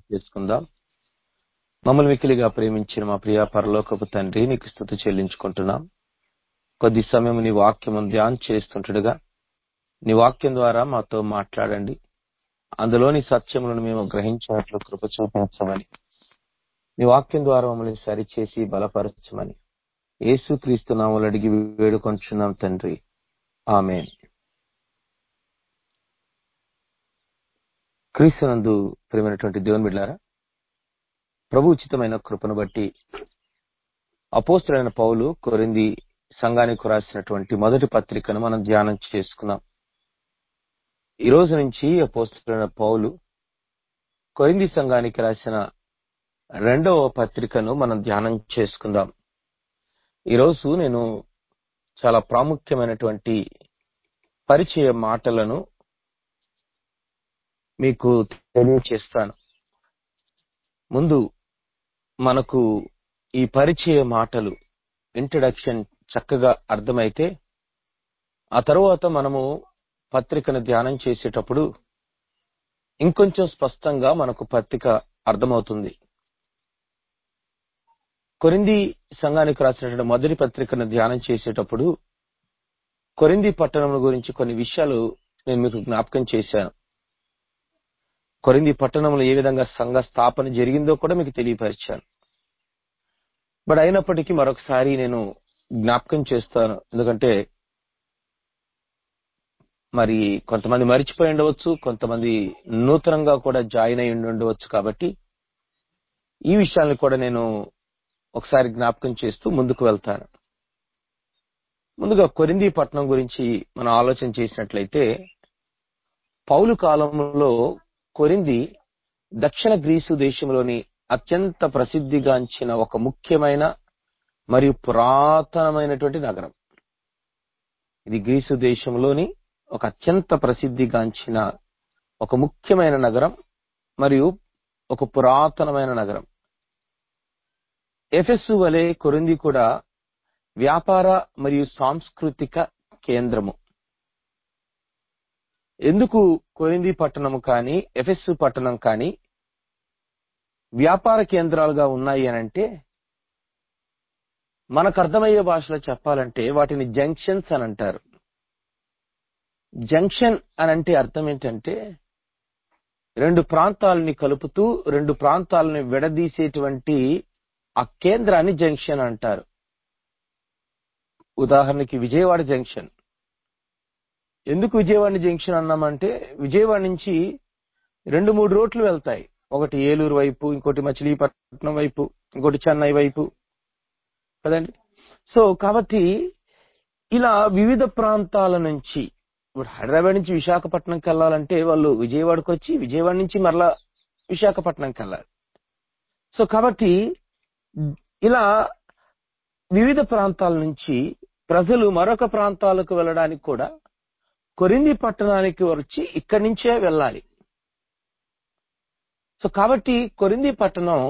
చేసుకుందాం మమ్మల్ని మిక్కిలిగా ప్రేమించిన మా ప్రియ పరలోకపు తండ్రి నీకు స్థుతి చెల్లించుకుంటున్నాం కొద్ది సమయం నీ వాక్యం ధ్యానం చేస్తుంటడుగా నీ వాక్యం ద్వారా మాతో మాట్లాడండి అందులోని సత్యములను మేము గ్రహించినట్లు కృప చూపించమని నీ వాక్యం ద్వారా మమ్మల్ని సరిచేసి బలపరచమని యేసుక్రీస్తు నామములు అడిగి వేడుకొంచున్నాం తండ్రి ఆమె క్రీస్తునందు ప్రియమైనటువంటి దేవుని బిడ్డారా ప్రభు ఉచితమైన కృపను బట్టి అపోస్తులైన పౌలు కొరింది సంఘానికి రాసినటువంటి మొదటి పత్రికను మనం ధ్యానం చేసుకున్నాం ఈ రోజు నుంచి అపోస్తులైన పౌలు కొరింది సంఘానికి రాసిన రెండవ పత్రికను మనం ధ్యానం చేసుకుందాం ఈరోజు నేను చాలా ప్రాముఖ్యమైనటువంటి పరిచయ మాటలను మీకు తెలియచేస్తాను ముందు మనకు ఈ పరిచయ మాటలు ఇంట్రడక్షన్ చక్కగా అర్థమైతే ఆ తరువాత మనము పత్రికను ధ్యానం చేసేటప్పుడు ఇంకొంచెం స్పష్టంగా మనకు పత్రిక అర్థమవుతుంది కొరింది సంఘానికి రాసినటువంటి మొదటి పత్రికను ధ్యానం చేసేటప్పుడు కొరింది పట్టణం గురించి కొన్ని విషయాలు నేను మీకు జ్ఞాపకం చేశాను కొరింది పట్టణంలో ఏ విధంగా సంఘ స్థాపన జరిగిందో కూడా మీకు తెలియపరిచాను బట్ అయినప్పటికీ మరొకసారి నేను జ్ఞాపకం చేస్తాను ఎందుకంటే మరి కొంతమంది మరిచిపోయి ఉండవచ్చు కొంతమంది నూతనంగా కూడా జాయిన్ అయి ఉండవచ్చు కాబట్టి ఈ విషయాన్ని కూడా నేను ఒకసారి జ్ఞాపకం చేస్తూ ముందుకు వెళ్తాను ముందుగా కొరింది పట్టణం గురించి మనం ఆలోచన చేసినట్లయితే పౌలు కాలంలో కొరింది దక్షిణ గ్రీసు దేశంలోని అత్యంత ప్రసిద్ధిగాంచిన ఒక ముఖ్యమైన మరియు పురాతనమైనటువంటి నగరం ఇది గ్రీసు దేశంలోని ఒక అత్యంత ప్రసిద్ధిగాంచిన ఒక ముఖ్యమైన నగరం మరియు ఒక పురాతనమైన నగరం ఎఫెస్సు వలె కొరింది కూడా వ్యాపార మరియు సాంస్కృతిక కేంద్రము ఎందుకు కొరింది పట్టణము కానీ ఎఫెస్సు పట్టణం కానీ వ్యాపార కేంద్రాలుగా ఉన్నాయి అనంటే మనకు అర్థమయ్యే భాషలో చెప్పాలంటే వాటిని జంక్షన్స్ అని అంటారు జంక్షన్ అని అంటే అర్థం ఏంటంటే రెండు ప్రాంతాలని కలుపుతూ రెండు ప్రాంతాలని విడదీసేటువంటి ఆ కేంద్రాన్ని జంక్షన్ అంటారు ఉదాహరణకి విజయవాడ జంక్షన్ ఎందుకు విజయవాడ జంక్షన్ అన్నామంటే విజయవాడ నుంచి రెండు మూడు రోడ్లు వెళ్తాయి ఒకటి ఏలూరు వైపు ఇంకోటి మచిలీపట్నం వైపు ఇంకోటి చెన్నై వైపు కదండి సో కాబట్టి ఇలా వివిధ ప్రాంతాల నుంచి ఇప్పుడు హైదరాబాద్ నుంచి విశాఖపట్నంకి వెళ్ళాలంటే వాళ్ళు విజయవాడకు వచ్చి విజయవాడ నుంచి మరలా విశాఖపట్నంకి వెళ్ళాలి సో కాబట్టి ఇలా వివిధ ప్రాంతాల నుంచి ప్రజలు మరొక ప్రాంతాలకు వెళ్ళడానికి కూడా కొరింది పట్టణానికి వచ్చి ఇక్కడి నుంచే వెళ్ళాలి సో కాబట్టి కొరింది పట్టణం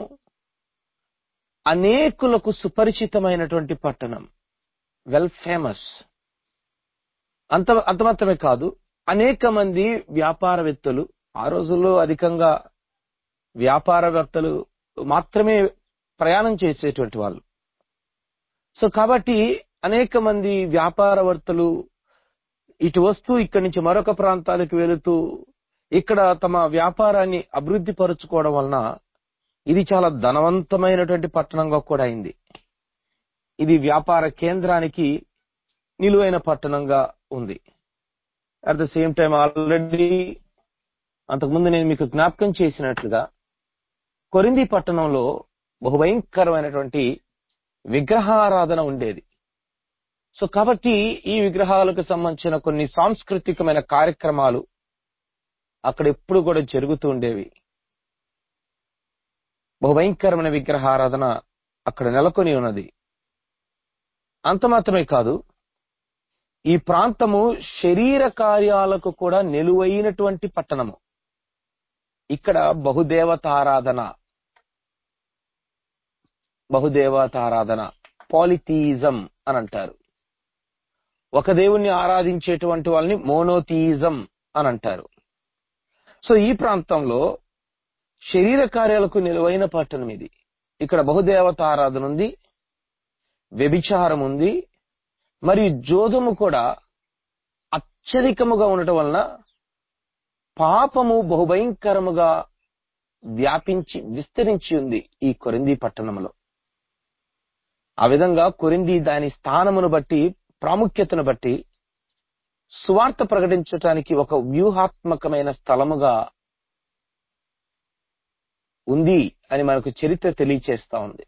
అనేకులకు సుపరిచితమైనటువంటి పట్టణం వెల్ ఫేమస్ అంత అంత మాత్రమే కాదు అనేక మంది వ్యాపారవేత్తలు ఆ రోజుల్లో అధికంగా వ్యాపారవేత్తలు మాత్రమే ప్రయాణం చేసేటువంటి వాళ్ళు సో కాబట్టి అనేక మంది వ్యాపారవర్తలు ఇటు వస్తూ ఇక్కడి నుంచి మరొక ప్రాంతాలకు వెళుతూ ఇక్కడ తమ వ్యాపారాన్ని అభివృద్ధి పరుచుకోవడం వలన ఇది చాలా ధనవంతమైనటువంటి పట్టణంగా కూడా అయింది ఇది వ్యాపార కేంద్రానికి నిలువైన పట్టణంగా ఉంది at the same time already అంతకుముందు నేను మీకు జ్ఞాపకం చేసినట్లుగా కొరింది పట్టణంలో బహుభయంకరమైనటువంటి విగ్రహారాధన ఉండేది సో కాబట్టి ఈ విగ్రహాలకు సంబంధించిన కొన్ని సాంస్కృతికమైన కార్యక్రమాలు అక్కడ ఎప్పుడు కూడా జరుగుతూ ఉండేవి బహుభయంకరమైన విగ్రహారాధన అక్కడ నెలకొని ఉన్నది అంత మాత్రమే కాదు ఈ ప్రాంతము శరీర కార్యాలకు కూడా నిలువైనటువంటి పట్టణము ఇక్కడ బహుదేవతారాధన బహుదేవతారాధన పాలిథీయిజం అని అంటారు ఒక దేవుణ్ణి ఆరాధించేటువంటి వాళ్ళని మోనోథీయిజం అని అంటారు సో ఈ ప్రాంతంలో శరీర కార్యాలకు నిలువైన పట్టణం ఇది ఇక్కడ బహుదేవత ఆరాధన ఉంది వ్యభిచారం ఉంది మరియు జోదము కూడా అత్యధికముగా ఉండటం వలన పాపము బహుభయంకరముగా వ్యాపించి విస్తరించి ఉంది ఈ కొరింది పట్టణంలో ఆ విధంగా కొరింది దాని స్థానమును బట్టి ప్రాముఖ్యతను బట్టి సువార్త ప్రకటించటానికి ఒక వ్యూహాత్మకమైన స్థలముగా ఉంది అని మనకు చరిత్ర తెలియచేస్తా ఉంది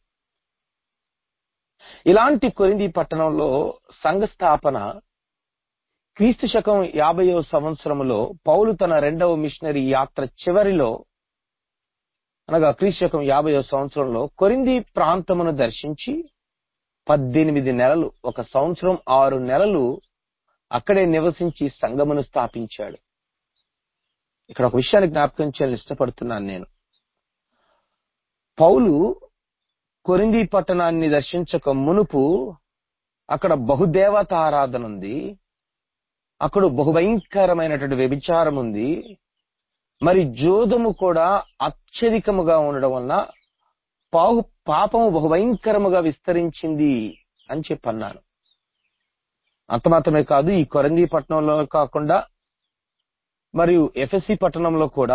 ఇలాంటి కొరింది పట్టణంలో సంఘ స్థాపన క్రీస్తు శకం యాభైవ సంవత్సరములో పౌలు తన రెండవ మిషనరీ యాత్ర చివరిలో అనగా క్రీస్తు శకం యాభైవ సంవత్సరంలో కొరింది ప్రాంతమును దర్శించి పద్దెనిమిది నెలలు ఒక సంవత్సరం ఆరు నెలలు అక్కడే నివసించి సంఘమును స్థాపించాడు ఇక్కడ ఒక విషయాన్ని జ్ఞాపకం చేయాలని ఇష్టపడుతున్నాను నేను పౌలు కొరింది పట్టణాన్ని దర్శించక మునుపు అక్కడ బహుదేవత ఆరాధన ఉంది అక్కడ బహుభయంకరమైనటువంటి వ్యభిచారం ఉంది మరి జోదము కూడా అత్యధికముగా ఉండడం వలన పావు పాపము బహుభయంకరముగా విస్తరించింది అని చెప్పన్నాను అంత మాత్రమే కాదు ఈ కొరంది పట్టణంలో కాకుండా మరియు ఎఫ్ఎస్సి పట్టణంలో కూడా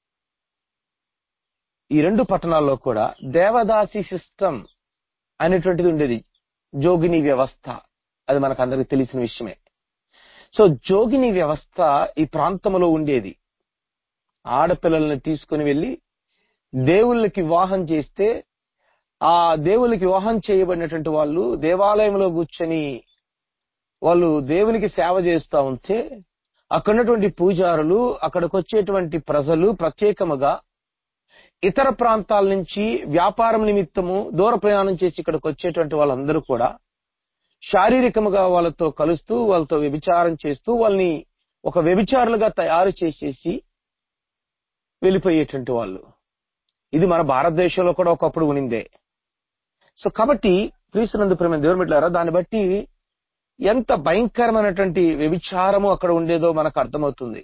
ఈ రెండు పట్టణాల్లో కూడా దేవదాసి సిస్టమ్ అనేటువంటిది ఉండేది జోగిని వ్యవస్థ అది మనకు అందరికి తెలిసిన విషయమే సో జోగిని వ్యవస్థ ఈ ప్రాంతంలో ఉండేది ఆడపిల్లల్ని తీసుకుని వెళ్ళి దేవుళ్ళకి వివాహం చేస్తే ఆ దేవుళ్ళకి వివాహం చేయబడినటువంటి వాళ్ళు దేవాలయంలో కూర్చొని వాళ్ళు దేవునికి సేవ చేస్తూ ఉంటే అక్కడ ఉన్నటువంటి పూజారులు అక్కడికి వచ్చేటువంటి ప్రజలు ప్రత్యేకముగా ఇతర ప్రాంతాల నుంచి వ్యాపారం నిమిత్తము దూర ప్రయాణం చేసి ఇక్కడికి వచ్చేటువంటి వాళ్ళందరూ కూడా శారీరకముగా వాళ్ళతో కలుస్తూ వాళ్ళతో వ్యభిచారం చేస్తూ వాళ్ళని ఒక వ్యభిచారులుగా తయారు చేసేసి వెళ్ళిపోయేటువంటి వాళ్ళు ఇది మన భారతదేశంలో కూడా ఒకప్పుడు ఉనిందే సో కాబట్టి క్రీస్తునందు ప్రేమ దేవుని బిడ్డారా దాన్ని బట్టి ఎంత భయంకరమైనటువంటి వ్యభిచారము అక్కడ ఉండేదో మనకు అర్థమవుతుంది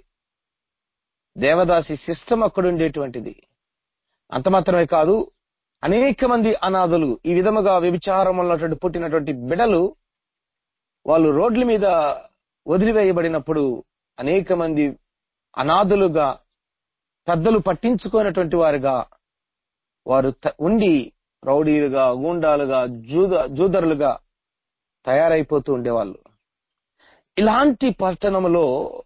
దేవదాసి సిస్టమ్ అక్కడ ఉండేటువంటిది అంత మాత్రమే కాదు అనేక మంది అనాథులు ఈ విధముగా వ్యభిచారం ఉన్నటువంటి పుట్టినటువంటి బిడలు వాళ్ళు రోడ్ల మీద వదిలివేయబడినప్పుడు అనేక మంది అనాథులుగా పెద్దలు పట్టించుకున్నటువంటి వారుగా వారు త- ఉండి రౌడీలుగా గూండాలుగా జూద జూదరులుగా తయారైపోతూ ఉండేవాళ్ళు ఇలాంటి పట్టణంలో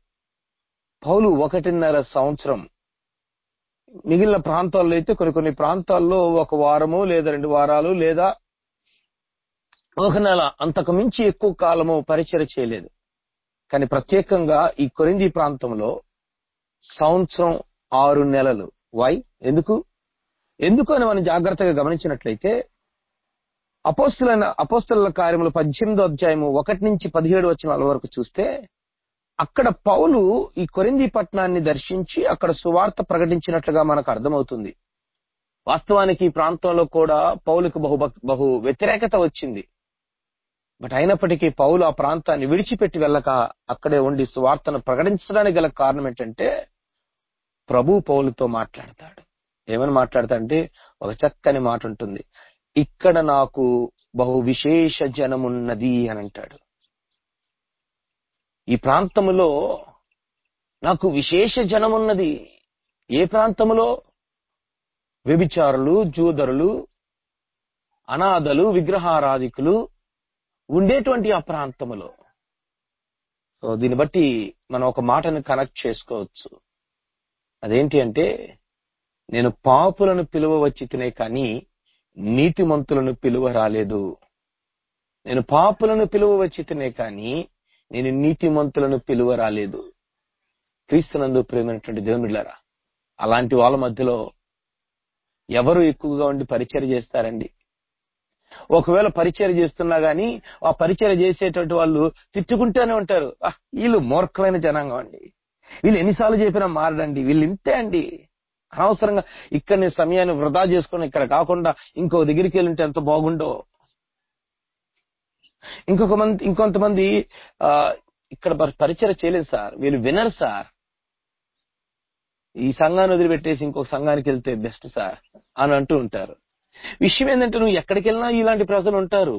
పౌలు ఒకటిన్నర సంవత్సరం మిగిలిన ప్రాంతాల్లో అయితే కొన్ని కొన్ని ప్రాంతాల్లో ఒక వారము లేదా రెండు వారాలు లేదా ఒక నెల అంతకు మించి ఎక్కువ కాలము పరిచయం చేయలేదు కానీ ప్రత్యేకంగా ఈ కొరింది ప్రాంతంలో సంవత్సరం ఆరు నెలలు వై ఎందుకు ఎందుకు అని మనం జాగ్రత్తగా గమనించినట్లయితే అపోస్తులైన అపోస్తుల కార్యములు పద్దెనిమిదో అధ్యాయము ఒకటి నుంచి పదిహేడు వచ్చిన వరకు చూస్తే అక్కడ పౌలు ఈ కొరింది పట్టణాన్ని దర్శించి అక్కడ సువార్త ప్రకటించినట్లుగా మనకు అర్థమవుతుంది వాస్తవానికి ఈ ప్రాంతంలో కూడా పౌలుకు బహు బహు వ్యతిరేకత వచ్చింది బట్ అయినప్పటికీ పౌలు ఆ ప్రాంతాన్ని విడిచిపెట్టి వెళ్ళక అక్కడే ఉండి సువార్తను ప్రకటించడానికి గల కారణం ఏంటంటే ప్రభు పౌలుతో మాట్లాడతాడు ఏమని మాట్లాడతాడంటే ఒక చక్కని మాట ఉంటుంది ఇక్కడ నాకు బహు విశేష జనమున్నది అని అంటాడు ఈ ప్రాంతములో నాకు విశేష జనమున్నది ఏ ప్రాంతములో వ్యభిచారులు జూదరులు అనాథలు విగ్రహారాధికులు ఉండేటువంటి ఆ ప్రాంతములో సో దీన్ని బట్టి మనం ఒక మాటను కనెక్ట్ చేసుకోవచ్చు అదేంటి అంటే నేను పాపులను పిలువ వచ్చి తినే కానీ నీతిమంతులను పిలువ రాలేదు నేను పాపులను పిలువ వచ్చి తినే కానీ నేను నీతిమంతులను పిలువ రాలేదు క్రీస్తునందు ప్రేమైనటువంటి దేవునిలారా అలాంటి వాళ్ళ మధ్యలో ఎవరు ఎక్కువగా ఉండి పరిచయం చేస్తారండి ఒకవేళ పరిచయం చేస్తున్నా గానీ ఆ పరిచయం చేసేటువంటి వాళ్ళు తిట్టుకుంటూనే ఉంటారు "ఆహ్, వీళ్ళు మూర్ఖమైన జనాంగం అండి వీళ్ళు ఎన్నిసార్లు చెప్పినా మారడండి వీళ్ళు ఇంతే అండి అనవసరంగా ఇక్కడ నీ సమయాన్ని వృధా చేసుకుని ఇక్కడ కాకుండా ఇంకో దగ్గరికి వెళ్ళింటే ఎంత బాగుండో ఇంకొక మంది ఇంకొంతమంది ఆ, ఇక్కడ మరి పరిచయం చేయలేదు సార్ వీళ్ళు వినరు సార్ ఈ సంఘాన్ని వదిలిపెట్టేసి ఇంకొక సంఘానికి వెళ్తే బెస్ట్ సార్ అని అంటూ ఉంటారు విషయం ఏంటంటే నువ్వు ఎక్కడికి వెళ్ళినా ఇలాంటి ప్రజలు ఉంటారు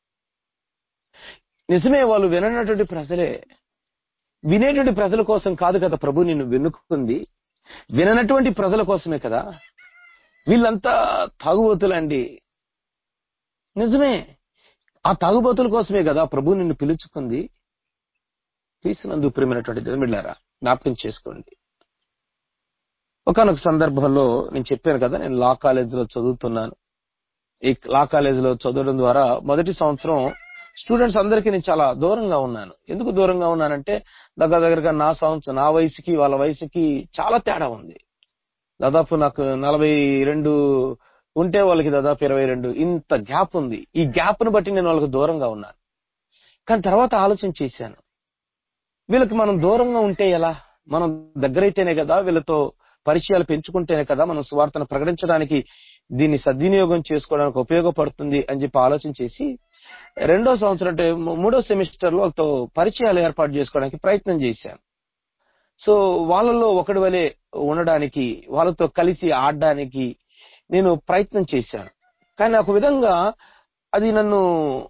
నిజమే వాళ్ళు విననటువంటి ప్రజలే వినేటువంటి ప్రజల కోసం కాదు కదా ప్రభు నిన్ను వెనుకుంది విననటువంటి ప్రజల కోసమే కదా వీళ్ళంతా తాగుబోతులండి నిజమే ఆ తాగుబోతుల కోసమే కదా ప్రభు నిన్ను పిలుచుకుంది తీసినందుకు ప్రేమైనటువంటి దేవుళ్ళారా జ్ఞాపకం చేసుకోండి ఒకనొక సందర్భంలో నేను చెప్పాను కదా నేను లా కాలేజీలో చదువుతున్నాను ఈ లా కాలేజీలో చదవడం ద్వారా మొదటి సంవత్సరం స్టూడెంట్స్ అందరికీ నేను చాలా దూరంగా ఉన్నాను ఎందుకు దూరంగా ఉన్నానంటే దగ్గర దగ్గరగా నా సంవత్సరం నా వయసుకి వాళ్ళ వయసుకి చాలా తేడా ఉంది దాదాపు నాకు నలభై రెండు ఉంటే వాళ్ళకి దాదాపు ఇరవై రెండు ఇంత గ్యాప్ ఉంది ఈ గ్యాప్ ను బట్టి నేను వాళ్ళకి దూరంగా ఉన్నాను కానీ తర్వాత ఆలోచన చేశాను వీళ్ళకి మనం దూరంగా ఉంటే ఎలా మనం దగ్గరైతేనే కదా వీళ్ళతో పరిచయాలు పెంచుకుంటేనే కదా మనం సువార్తను ప్రకటించడానికి దీన్ని సద్వినియోగం చేసుకోవడానికి ఉపయోగపడుతుంది అని చెప్పి ఆలోచన చేసి రెండో సంవత్సరం అంటే మూ- మూడో సెమిస్టర్ లో వాళ్ళతో పరిచయాలు ఏర్పాటు చేసుకోవడానికి ప్రయత్నం చేశాను సో వాళ్ళలో ఒకటి వలె ఉండడానికి వాళ్ళతో కలిసి ఆడడానికి నేను ప్రయత్నం చేశాను కానీ ఒక విధంగా అది నన్ను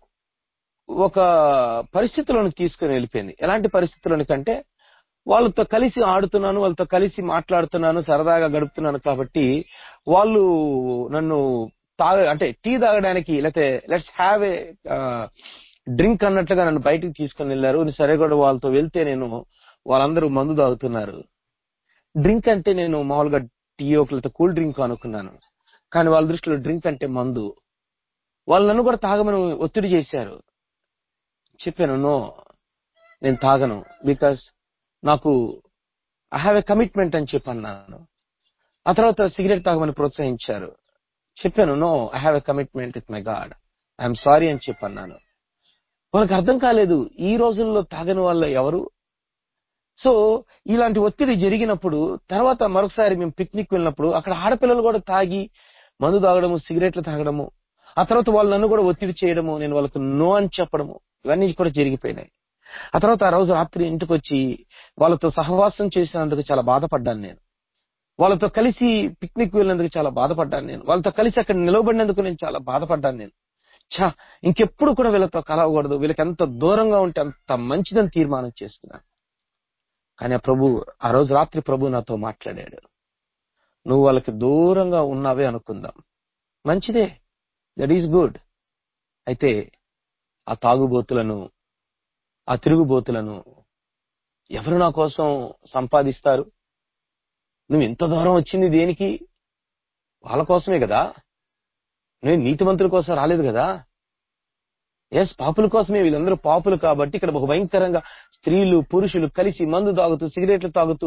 ఒక పరిస్థితిలోకి తీసుకుని వెళ్ళిపోయింది ఎలాంటి పరిస్థితుల్లోని కంటే వాళ్ళతో కలిసి ఆడుతున్నాను వాళ్ళతో కలిసి మాట్లాడుతున్నాను సరదాగా గడుపుతున్నాను కాబట్టి వాళ్ళు నన్ను తాగ అంటే టీ తాగడానికి లేకపోతే లెట్స్ హ్యావ్ ఏ డ్రింక్ అన్నట్లుగా నన్ను బయటికి తీసుకుని వెళ్ళారు నేను సరే కూడా వాళ్ళతో వెళ్తే నేను వాళ్ళందరూ మందు తాగుతున్నారు డ్రింక్ అంటే నేను మామూలుగా టీ లేకపోతే కూల్ డ్రింక్ అనుకున్నాను కానీ వాళ్ళ దృష్టిలో డ్రింక్ అంటే మందు వాళ్ళు నన్ను కూడా తాగమని ఒత్తిడి చేశారు చెప్పాను నో నేను తాగను బికాస్ నాకు ఐ హ్యావ్ ఎ కమిట్మెంట్ అని చెప్పి అన్నాను ఆ తర్వాత సిగరెట్ తాగమని ప్రోత్సహించారు చెప్పాను no I have a commitment with my God I'm sorry అని చెప్పి అన్నాను వాళ్ళకి అర్థం కాలేదు ఈ రోజుల్లో తాగని వాళ్ళ ఎవరు సో ఇలాంటి ఒత్తిడి జరిగినప్పుడు తర్వాత మరొకసారి మేము పిక్నిక్ వెళ్ళినప్పుడు అక్కడ ఆడపిల్లలు కూడా తాగి మందు తాగడము సిగరెట్లు తాగడము ఆ తర్వాత వాళ్ళు నన్ను కూడా ఒత్తిడి చేయడము నేను వాళ్ళకు నో అని చెప్పడము ఇవన్నీ కూడా జరిగిపోయినాయి ఆ తర్వాత ఆ రోజు రాత్రి ఇంటికి వచ్చి వాళ్ళతో సహవాసం చేసినందుకు చాలా బాధపడ్డాను నేను వాళ్ళతో కలిసి పిక్నిక్ వెళ్ళినందుకు చాలా బాధపడ్డాను నేను వాళ్ళతో కలిసి అక్కడ నిలవబడినందుకు నేను చాలా బాధపడ్డాను నేను ఛా ఇంకెప్పుడు కూడా వీళ్ళతో కలవకూడదు వీళ్ళకి ఎంత దూరంగా ఉంటే అంత మంచిదని తీర్మానం చేసుకున్నాను కానీ ఆ ప్రభు ఆ రోజు రాత్రి ప్రభు నాతో మాట్లాడాడు నువ్వు వాళ్ళకి దూరంగా ఉన్నావే అనుకుందాం మంచిదే దట్ ఈస్ గుడ్ అయితే ఆ తాగుబోతులను ఆ తిరుగుబోతులను ఎవరు నా కోసం సంపాదిస్తారు నువ్వు ఇంత దూరం వచ్చింది దేనికి వాళ్ళ కోసమే కదా నేను నీతిమంతుల కోసం రాలేదు కదా ఎస్ పాపుల కోసమే వీళ్ళందరూ పాపులు కాబట్టి ఇక్కడ ఒక భయంకరంగా స్త్రీలు పురుషులు కలిసి మందు తాగుతూ సిగరెట్లు తాగుతూ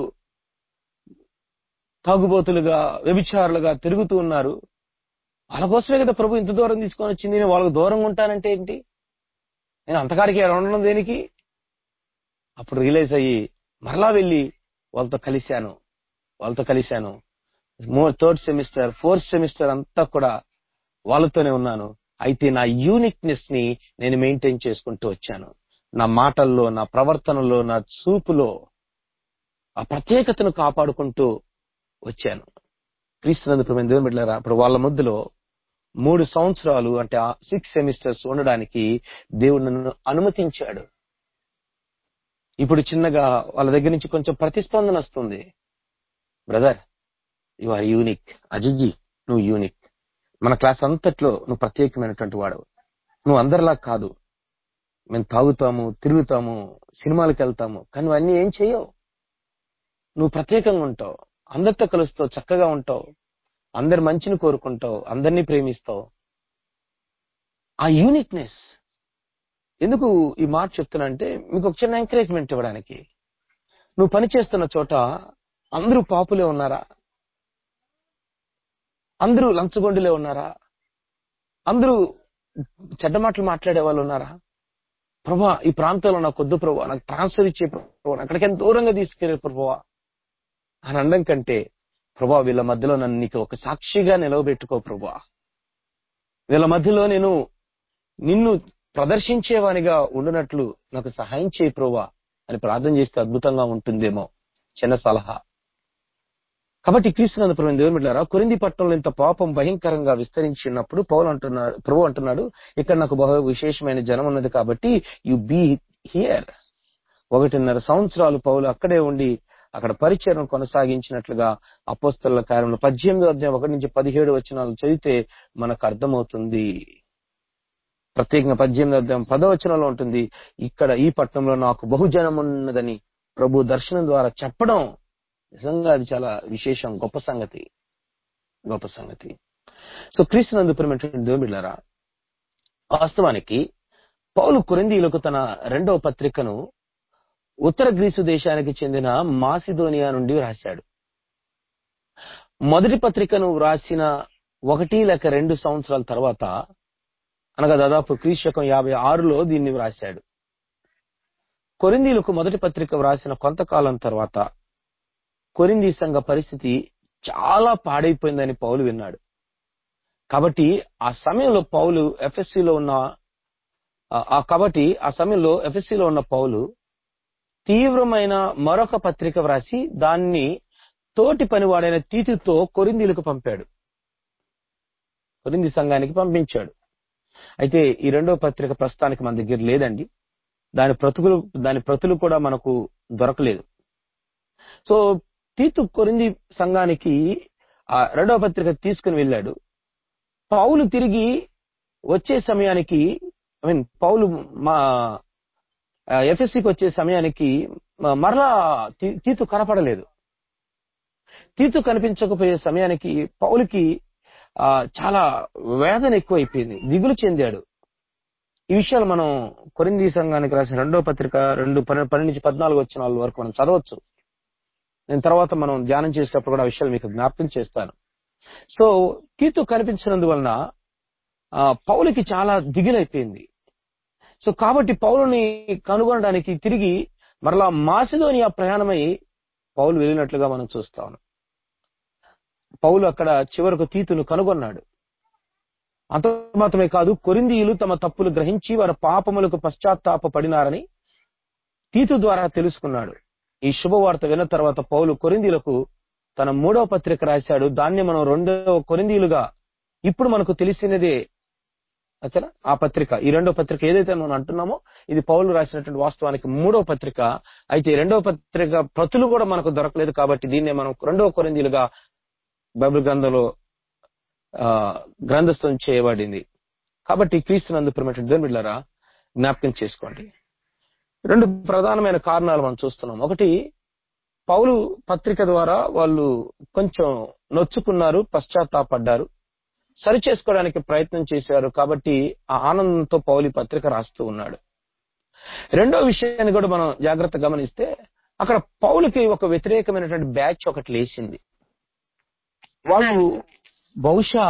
తాగుబోతులుగా వ్యభిచారులుగా తిరుగుతూ ఉన్నారు వాళ్ళ కోసమే కదా ప్రభు ఇంత దూరం తీసుకొని వచ్చింది నేను వాళ్ళకి దూరంగా ఉంటానంటే ఏంటి నేను అంతకాడికి ఇక్కడ ఉండడం దేనికి అప్పుడు రియలైజ్ అయ్యి మరలా వెళ్ళి వాళ్ళతో కలిశాను వాళ్ళతో కలిశాను థర్డ్ సెమిస్టర్ ఫోర్త్ సెమిస్టర్ అంతా కూడా వాళ్ళతోనే ఉన్నాను అయితే నా యూనిక్నెస్ ని నేను మెయింటైన్ చేసుకుంటూ వచ్చాను నా మాటల్లో నా ప్రవర్తనలో నా చూపులో ఆ ప్రత్యేకతను కాపాడుకుంటూ వచ్చాను క్రీస్తునందు ప్రేమ దేవుని బిడ్డలారా ఇప్పుడు వాళ్ళ మధ్యలో మూడు సంవత్సరాలు అంటే సిక్స్ సెమిస్టర్స్ ఉండడానికి దేవుడు నన్ను అనుమతించాడు ఇప్పుడు చిన్నగా వాళ్ళ దగ్గర నుంచి కొంచెం ప్రతిస్పందన వస్తుంది brother you are unique Ajayji నువ్వు యూనిక్ మన క్లాస్ అంతట్లో నువ్వు ప్రత్యేకమైనటువంటి వాడు నువ్వు అందరిలా కాదు మేము తాగుతాము తిరుగుతాము సినిమాలకు వెళ్తాము కానీ నువ్వు అన్ని ఏం చేయవు నువ్వు ప్రత్యేకంగా ఉంటావు అందరితో కలుస్తావు చక్కగా ఉంటావు అందరి మంచిని కోరుకుంటావు అందరినీ ప్రేమిస్తావు ఆ యూనిక్నెస్ ఎందుకు ఈ మాట చెప్తున్నా అంటే మీకు ఒక చిన్న ఎంకరేజ్మెంట్ ఇవ్వడానికి నువ్వు పని చేస్తున్న చోట అందరూ పాపులే ఉన్నారా అందరూ లంచగొండులే ఉన్నారా అందరూ చెడ్డ మాటలు మాట్లాడే వాళ్ళు ఉన్నారా ప్రభా ఈ ప్రాంతంలో నాకు వద్దు ప్రభా నాకు ట్రాన్స్ఫర్ ఇచ్చే ప్రభా అక్కడికి ఎంత దూరంగా తీసుకెళ్ళే ప్రభా అని అనడం కంటే ప్రభా వీళ్ళ మధ్యలో నన్ను నీకు ఒక సాక్షిగా నిలవబెట్టుకో ప్రభా వీళ్ళ మధ్యలో నేను నిన్ను ప్రదర్శించేవానిగా ఉండునట్లు నాకు సహాయం చేయి ప్రభా అని ప్రార్థన చేస్తే అద్భుతంగా ఉంటుందేమో చిన్న సలహా కాబట్టి క్రీస్తునందు ప్రభు దేవుని బిడ్డారా కొరింది పట్టణంలో ఇంత పాపం భయంకరంగా విస్తరించినప్పుడు పౌలు అంటున్నాడు ప్రభు అంటున్నాడు ఇక్కడ నాకు బహు విశేషమైన జనం ఉన్నది కాబట్టి యు బీ హియర్ ఒకటిన్నర సంవత్సరాలు పౌలు అక్కడే ఉండి అక్కడ పరిచయం కొనసాగించినట్లుగా అపోస్తల కార్యంలో పద్దెనిమిది అధ్యాయం ఒకటి నుంచి పదిహేడు వచనాలు చదివితే మనకు అర్థమవుతుంది ప్రత్యేకంగా పద్దెనిమిది అధ్యాయం పదవచనంలో ఉంటుంది ఇక్కడ ఈ పట్టణంలో నాకు బహుజనం ఉన్నదని ప్రభు దర్శనం ద్వారా చెప్పడం నిజంగా అది చాలా విశేషం గొప్ప సంగతి గొప్ప సంగతి సో క్రీస్తునందు ప్రేమటువంటి దేవుమిళ్ళారా వాస్తవానికి పౌలు కొరిందీలకు తన రెండవ పత్రికను ఉత్తర గ్రీసు దేశానికి చెందిన మాసిదోనియా నుండి రాశాడు మొదటి పత్రికను వ్రాసిన ఒకటి లేక రెండు సంవత్సరాల తర్వాత అనగా దాదాపు క్రీశకం యాభై ఆరులో దీన్ని వ్రాశాడు కొరిందీలకు మొదటి పత్రిక వ్రాసిన కొంతకాలం తర్వాత కొరింది సంఘ పరిస్థితి చాలా పాడైపోయిందని పౌలు విన్నాడు కాబట్టి ఆ సమయంలో పౌలు ఎఫ్ఎస్సిలో ఉన్న ఆ- ఆ కాబట్టి ఆ సమయంలో ఎఫ్ఎస్సిలో ఉన్న పౌలు తీవ్రమైన మరొక పత్రిక వ్రాసి దాన్ని తోటి పనివాడైన తీతుతో కొరిందీలకు పంపాడు కొరింది సంఘానికి పంపించాడు అయితే ఈ రెండో పత్రిక ప్రస్తుతానికి మన దగ్గర లేదండి దాని ప్రతులు దాని ప్రతులు కూడా మనకు దొరకలేదు సో తీతు కొరింది సంఘానికి ఆ రెండవ పత్రిక తీసుకుని వెళ్ళాడు పౌలు తిరిగి వచ్చే సమయానికి ఐ మీన్ పౌలు మా ఎఫ్ఎస్సికి వచ్చే సమయానికి మ- మరలా తీ- తీతు కనపడలేదు తీతు కనిపించకపోయే సమయానికి పౌలుకి ఆ, చాలా వేదన ఎక్కువైపోయింది దిగులు చెందాడు ఈ విషయాలు మనం కొరింది సంఘానికి రాసిన రెండో పత్రిక రెండు పన్నెండు పన్నెండు నుంచి పద్నాలుగు వచ్చిన వాళ్ళ వరకు మనం చదవచ్చు నేను తర్వాత మనం ధ్యానం చేసేటప్పుడు కూడా ఆ విషయాలు మీకు జ్ఞాపకం చేస్తాను సో తీతు కనిపించినందువలన ఆ, పౌలుకి చాలా దిగులైపోయింది సో కాబట్టి పౌలుని కనుగొనడానికి తిరిగి మరలా మాసిదోనియా ప్రయాణమై పౌలు వెళ్ళినట్లుగా మనం చూస్తా ఉన్నాం పౌలు అక్కడ చివరకు తీతును కనుగొన్నాడు అంత మాత్రమే కాదు కొరిందీయులు తమ తప్పులు గ్రహించి వారి పాపములకు పశ్చాత్తాప పడినారని తీతు ద్వారా తెలుసుకున్నాడు ఈ శుభవార్త విన్న తర్వాత పౌలు కొరిందీలకు తన మూడవ పత్రిక రాశాడు దాన్ని మనం రెండవ కొరిందీలుగా ఇప్పుడు మనకు తెలిసినదే ఓకేనా ఆ పత్రిక ఈ రెండో పత్రిక ఏదైతే మనం అంటున్నామో ఇది పౌలు రాసినటువంటి వాస్తవానికి మూడో పత్రిక అయితే ఈ రెండవ పత్రిక ప్రతులు కూడా మనకు దొరకలేదు కాబట్టి దీన్నే మనం రెండవ కొరిందీలుగా బైబిల్ గ్రంథంలో ఆ, గ్రంథస్థం చేయబడింది కాబట్టి క్రీస్తునందు ప్రేమటువంటి దేవుని బిడ్డలారా జ్ఞాపకం చేసుకోండి రెండు ప్రధానమైన కారణాలు మనం చూస్తున్నాం ఒకటి పౌలు పత్రిక ద్వారా వాళ్ళు కొంచెం నొచ్చుకున్నారు పశ్చాత్తాపడ్డారు సరి చేసుకోవడానికి ప్రయత్నం చేశారు కాబట్టి ఆ ఆనందంతో పౌలు ఈ పత్రిక రాస్తూ ఉన్నాడు రెండో విషయాన్ని కూడా మనం జాగ్రత్త గమనిస్తే అక్కడ పౌలుకి ఒక వ్యతిరేకమైనటువంటి బ్యాచ్ ఒకటి లేచింది వాళ్ళు బహుశా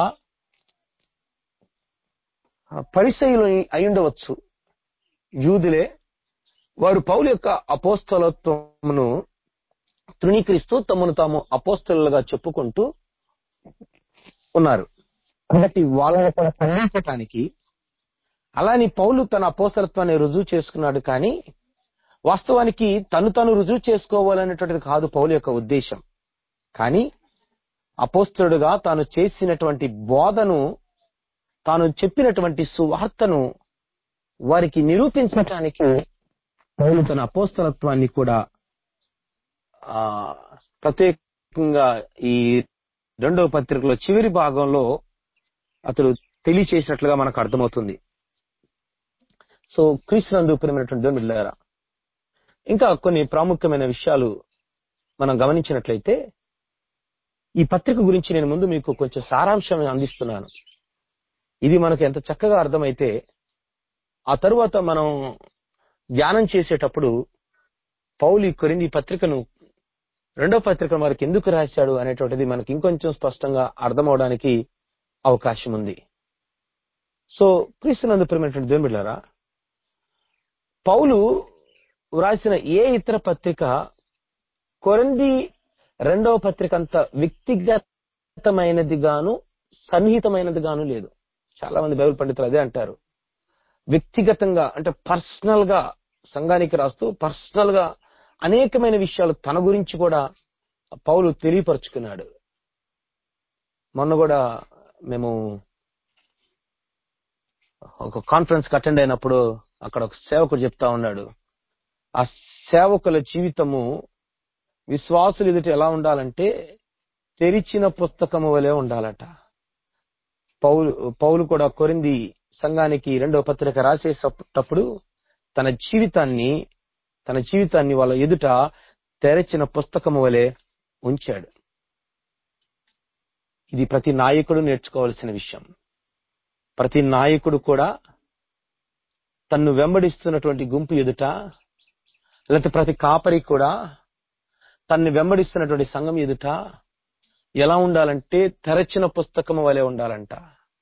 పరిసయులు అయి ఉండవచ్చు యూదులే వారు పౌలు యొక్క అపోస్తలత్వమును తృణీకరిస్తూ తమను తాము అపోస్తలుగా చెప్పుకుంటూ ఉన్నారు కాబట్టి వాళ్ళని కూడా ఖండించటానికి అలాని పౌలు తన అపోస్తలత్వాన్ని రుజువు చేసుకున్నాడు కానీ వాస్తవానికి తను తను రుజువు చేసుకోవాలనేటువంటిది కాదు పౌలు యొక్క ఉద్దేశం కానీ అపోస్తలుడుగా తాను చేసినటువంటి బోధను తాను చెప్పినటువంటి సువార్తను వారికి నిరూపించటానికి పౌలు తన అపోస్తలత్వాన్ని కూడా ఆ ప్రత్యేకంగా ఈ రెండవ పత్రికలో చివరి భాగంలో అతడు తెలియచేసినట్లుగా మనకు అర్థమవుతుంది సో క్రీస్తునందు ప్రేమైనటువంటి దేవుని బిడ్డలారా ఇంకా కొన్ని ప్రాముఖ్యమైన విషయాలు మనం గమనించినట్లయితే ఈ పత్రిక గురించి నేను ముందు మీకు కొంచెం సారాంశం అందిస్తున్నాను ఇది మనకు ఎంత చక్కగా అర్థమైతే ఆ తరువాత మనం ధ్యానం చేసేటప్పుడు పౌలి కొరింది పత్రికను రెండో పత్రిక మనకి ఎందుకు రాశాడు అనేటువంటిది మనకి ఇంకొంచెం స్పష్టంగా అర్థమవడానికి అవకాశం ఉంది సో క్రీస్తునందు ప్రేమైనటువంటి దేవుని బిడ్డారా పౌలు వ్రాసిన ఏ ఇతర పత్రిక కొరంది రెండవ పత్రిక అంత వ్యక్తిగతమైనది గాను సన్నిహితమైనది గాను లేదు చాలా మంది బైబిల్ పండితులు అదే అంటారు వ్యక్తిగతంగా అంటే పర్సనల్ గా సంఘానికి రాస్తూ పర్సనల్ గా అనేకమైన విషయాలు తన గురించి కూడా పౌలు తెలియపరుచుకున్నాడు మొన్న కూడా మేము ఒక కాన్ఫరెన్స్ కి అటెండ్ అయినప్పుడు అక్కడ ఒక సేవకుడు చెప్తా ఉన్నాడు ఆ సేవకుల జీవితము విశ్వాసులు ఎదుట ఎలా ఉండాలంటే తెరిచిన పుస్తకము వలె ఉండాలట పౌలు పౌలు కూడా కొరింది సంఘానికి రెండవ పత్రిక రాసేటప్పుడు తన జీవితాన్ని తన జీవితాన్ని వాళ్ళ ఎదుట తెరచిన పుస్తకము వలె ఉంచాడు ఇది ప్రతి నాయకుడు నేర్చుకోవాల్సిన విషయం ప్రతి నాయకుడు కూడా తన్ను వెంబడిస్తున్నటువంటి గుంపు ఎదుట లేకపోతే ప్రతి కాపరి కూడా తన్ను వెంబడిస్తున్నటువంటి సంఘం ఎదుట ఎలా ఉండాలంటే తెరచిన పుస్తకం వలె ఉండాలంట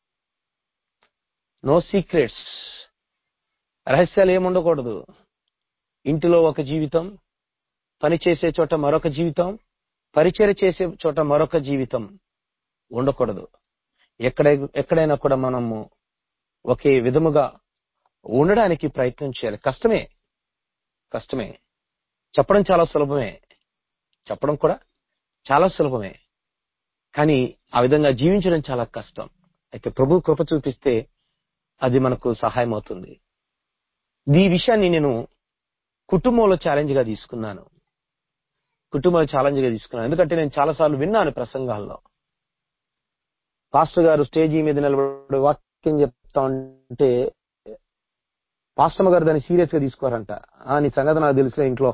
నో సీక్రెట్స్ రహస్యాలు ఏముండకూడదు ఇంటిలో ఒక జీవితం పని చేసే చోట మరొక జీవితం పరిచయ చేసే చోట మరొక జీవితం ఉండకూడదు ఎక్కడ ఎక్కడైనా కూడా మనము ఒకే విధముగా ఉండడానికి ప్రయత్నం చేయాలి కష్టమే కష్టమే చెప్పడం చాలా సులభమే చెప్పడం కూడా చాలా సులభమే కానీ ఆ విధంగా జీవించడం చాలా కష్టం అయితే ప్రభు కృప చూపిస్తే అది మనకు సహాయం అవుతుంది ఈ విషయాన్ని నేను కుటుంబంలో ఛాలెంజ్ గా తీసుకున్నాను కుటుంబంలో ఛాలెంజ్ గా తీసుకున్నాను ఎందుకంటే నేను చాలాసార్లు విన్నాను ప్రసంగాల్లో పాస్టర్ గారు స్టేజీ మీద నిలబడి వాక్యం చెప్తా ఉంటే పాస్టమ్మ గారు దాన్ని సీరియస్ గా తీసుకోరంట ఆ నీ సంగతి నాకు తెలుసులే ఇంట్లో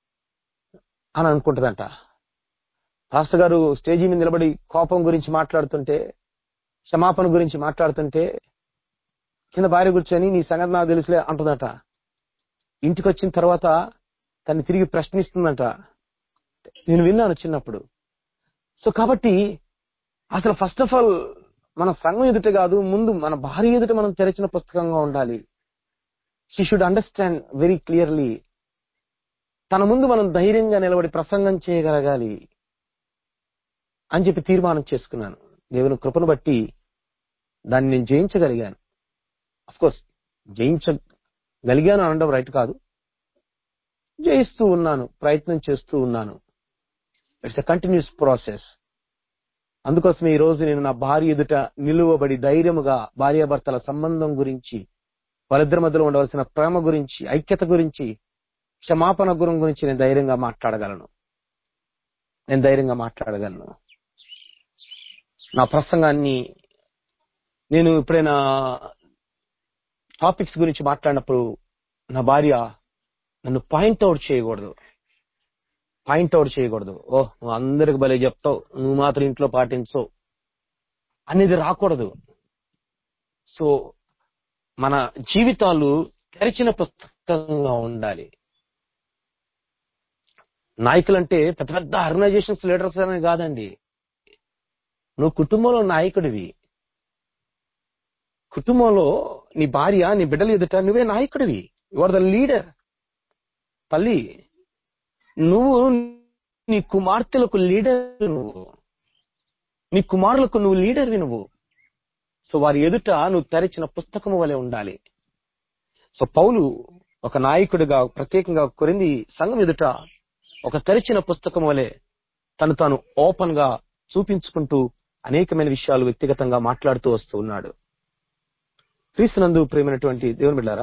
అని అనుకుంటదంట పాస్టర్ గారు స్టేజీ మీద నిలబడి కోపం గురించి మాట్లాడుతుంటే క్షమాపణ గురించి మాట్లాడుతుంటే కింద భార్య కూర్చొని నీ సంగతి నాకు తెలుసులే అంటుందట ఇంటికి వచ్చిన తర్వాత తన్ని తిరిగి ప్రశ్నిస్తుందంట నేను విన్నాను చిన్నప్పుడు సో కాబట్టి అసలు ఫస్ట్ ఆఫ్ ఆల్ మన సంఘం ఎదుట కాదు ముందు మన భార్య ఎదుట మనం తెరిచిన పుస్తకంగా ఉండాలి she should understand very clearly తన ముందు మనం ధైర్యంగా నిలబడి ప్రసంగం చేయగలగాలి అని చెప్పి తీర్మానం చేసుకున్నాను దేవుని కృపను బట్టి దాన్ని నేను జయించగలిగాను కోర్స్ జయించగలిగాను అనడం రైట్ కాదు జయిస్తూ ఉన్నాను ప్రయత్నం చేస్తూ ఉన్నాను ఇట్స్ ఎ కంటిన్యూస్ ప్రాసెస్ అందుకోసం ఈ రోజు నేను నా భార్య ఎదుట నిలువబడి ధైర్యముగా భార్యాభర్తల సంబంధం గురించి వాళ్ళిద్దరి మధ్యలో ఉండవలసిన ప్రేమ గురించి ఐక్యత గురించి క్షమాపణ గురం గురించి నేను ధైర్యంగా మాట్లాడగలను నేను ధైర్యంగా మాట్లాడగలను నా ప్రసంగాన్ని నేను ఎప్పుడైనా టాపిక్స్ గురించి మాట్లాడినప్పుడు నా భార్య నన్ను పాయింట్ అవుట్ చేయకూడదు పాయింట్ అవుట్ చేయకూడదు ఓ నువ్వు అందరికి భలే చెప్తావు నువ్వు మాత్రం ఇంట్లో పాటించవు అనేది రాకూడదు సో మన జీవితాలు తెరిచిన పుస్తకంగా ఉండాలి నాయకులంటే పెద్ద పెద్ద ఆర్గనైజేషన్స్ లీడర్స్ అని కాదండి నువ్వు కుటుంబంలో నాయకుడివి కుటుంబంలో నీ భార్య నీ బిడ్డలు ఎదుట నువ్వే నాయకుడివి యువర్ ద లీడర్ తల్లి నువ్వు నీ కుమార్తెలకు లీడర్ నువ్వు నీ కుమారులకు నువ్వు లీడర్వి నువ్వు సో వారి ఎదుట నువ్వు తెరిచిన పుస్తకము వలె ఉండాలి సో పౌలు ఒక నాయకుడిగా ప్రత్యేకంగా కొరింది సంఘం ఎదుట ఒక తెరిచిన పుస్తకం వలె తను తాను ఓపెన్ గా చూపించుకుంటూ అనేకమైన విషయాలు వ్యక్తిగతంగా మాట్లాడుతూ వస్తూ ఉన్నాడు క్రీస్తునందు ప్రేమైనటువంటి దేవుని బిడ్డారా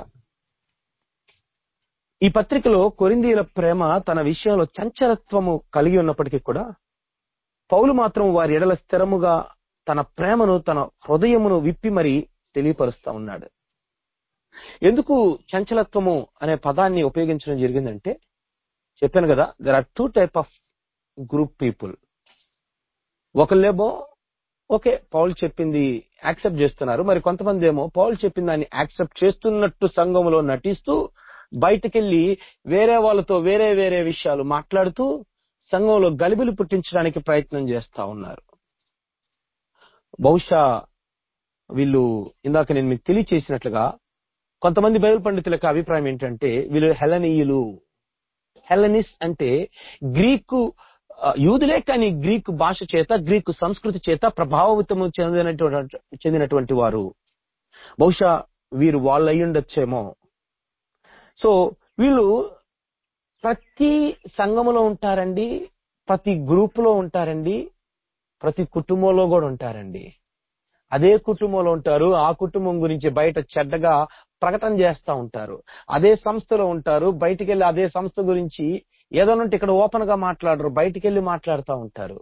ఈ పత్రికలో కొరిందీల ప్రేమ తన విషయంలో చంచలత్వము కలిగి ఉన్నప్పటికీ కూడా పౌలు మాత్రం వారి ఎడల స్థిరముగా తన ప్రేమను తన హృదయమును విప్పి మరి తెలియపరుస్తా ఉన్నాడు ఎందుకు చంచలత్వము అనే పదాన్ని ఉపయోగించడం జరిగిందంటే చెప్పాను కదా there are two type of group people ఒకళ్ళేమో ఓకే పౌల్ చెప్పింది యాక్సెప్ట్ చేస్తున్నారు మరి కొంతమంది ఏమో పౌల్ చెప్పిన దాన్ని యాక్సెప్ట్ చేస్తున్నట్టు సంఘంలో నటిస్తూ బయటకెళ్లి వేరే వాళ్ళతో వేరే వేరే విషయాలు మాట్లాడుతూ సంఘంలో గలిబిలి పుట్టించడానికి ప్రయత్నం చేస్తా ఉన్నారు బహుశా వీళ్ళు ఇందాక నేను మీకు తెలియచేసినట్లుగా కొంతమంది బైబిల్ పండితుల యొక్క అభిప్రాయం ఏంటంటే వీళ్ళు హెలనీయులు హెలనిస్ అంటే గ్రీకు ఆ, యూదులే కానీ గ్రీకు భాష చేత గ్రీకు సంస్కృతి చేత ప్రభావితము చెందినటువంటి చెందినటువంటి వారు బహుశా వీరు వాళ్ళు అయి ఉండొచ్చేమో సో వీళ్ళు ప్రతి సంఘములో ఉంటారండి ప్రతి గ్రూప్ లో ఉంటారండి ప్రతి కుటుంబంలో కూడా ఉంటారండి అదే కుటుంబంలో ఉంటారు ఆ కుటుంబం గురించి బయట చెడ్డగా ప్రకటన చేస్తా ఉంటారు అదే సంస్థలో ఉంటారు బయటికి వెళ్ళి అదే సంస్థ గురించి ఏదైనా ఉంటే ఇక్కడ ఓపెన్ గా మాట్లాడరు బయటికి వెళ్ళి మాట్లాడుతూ ఉంటారు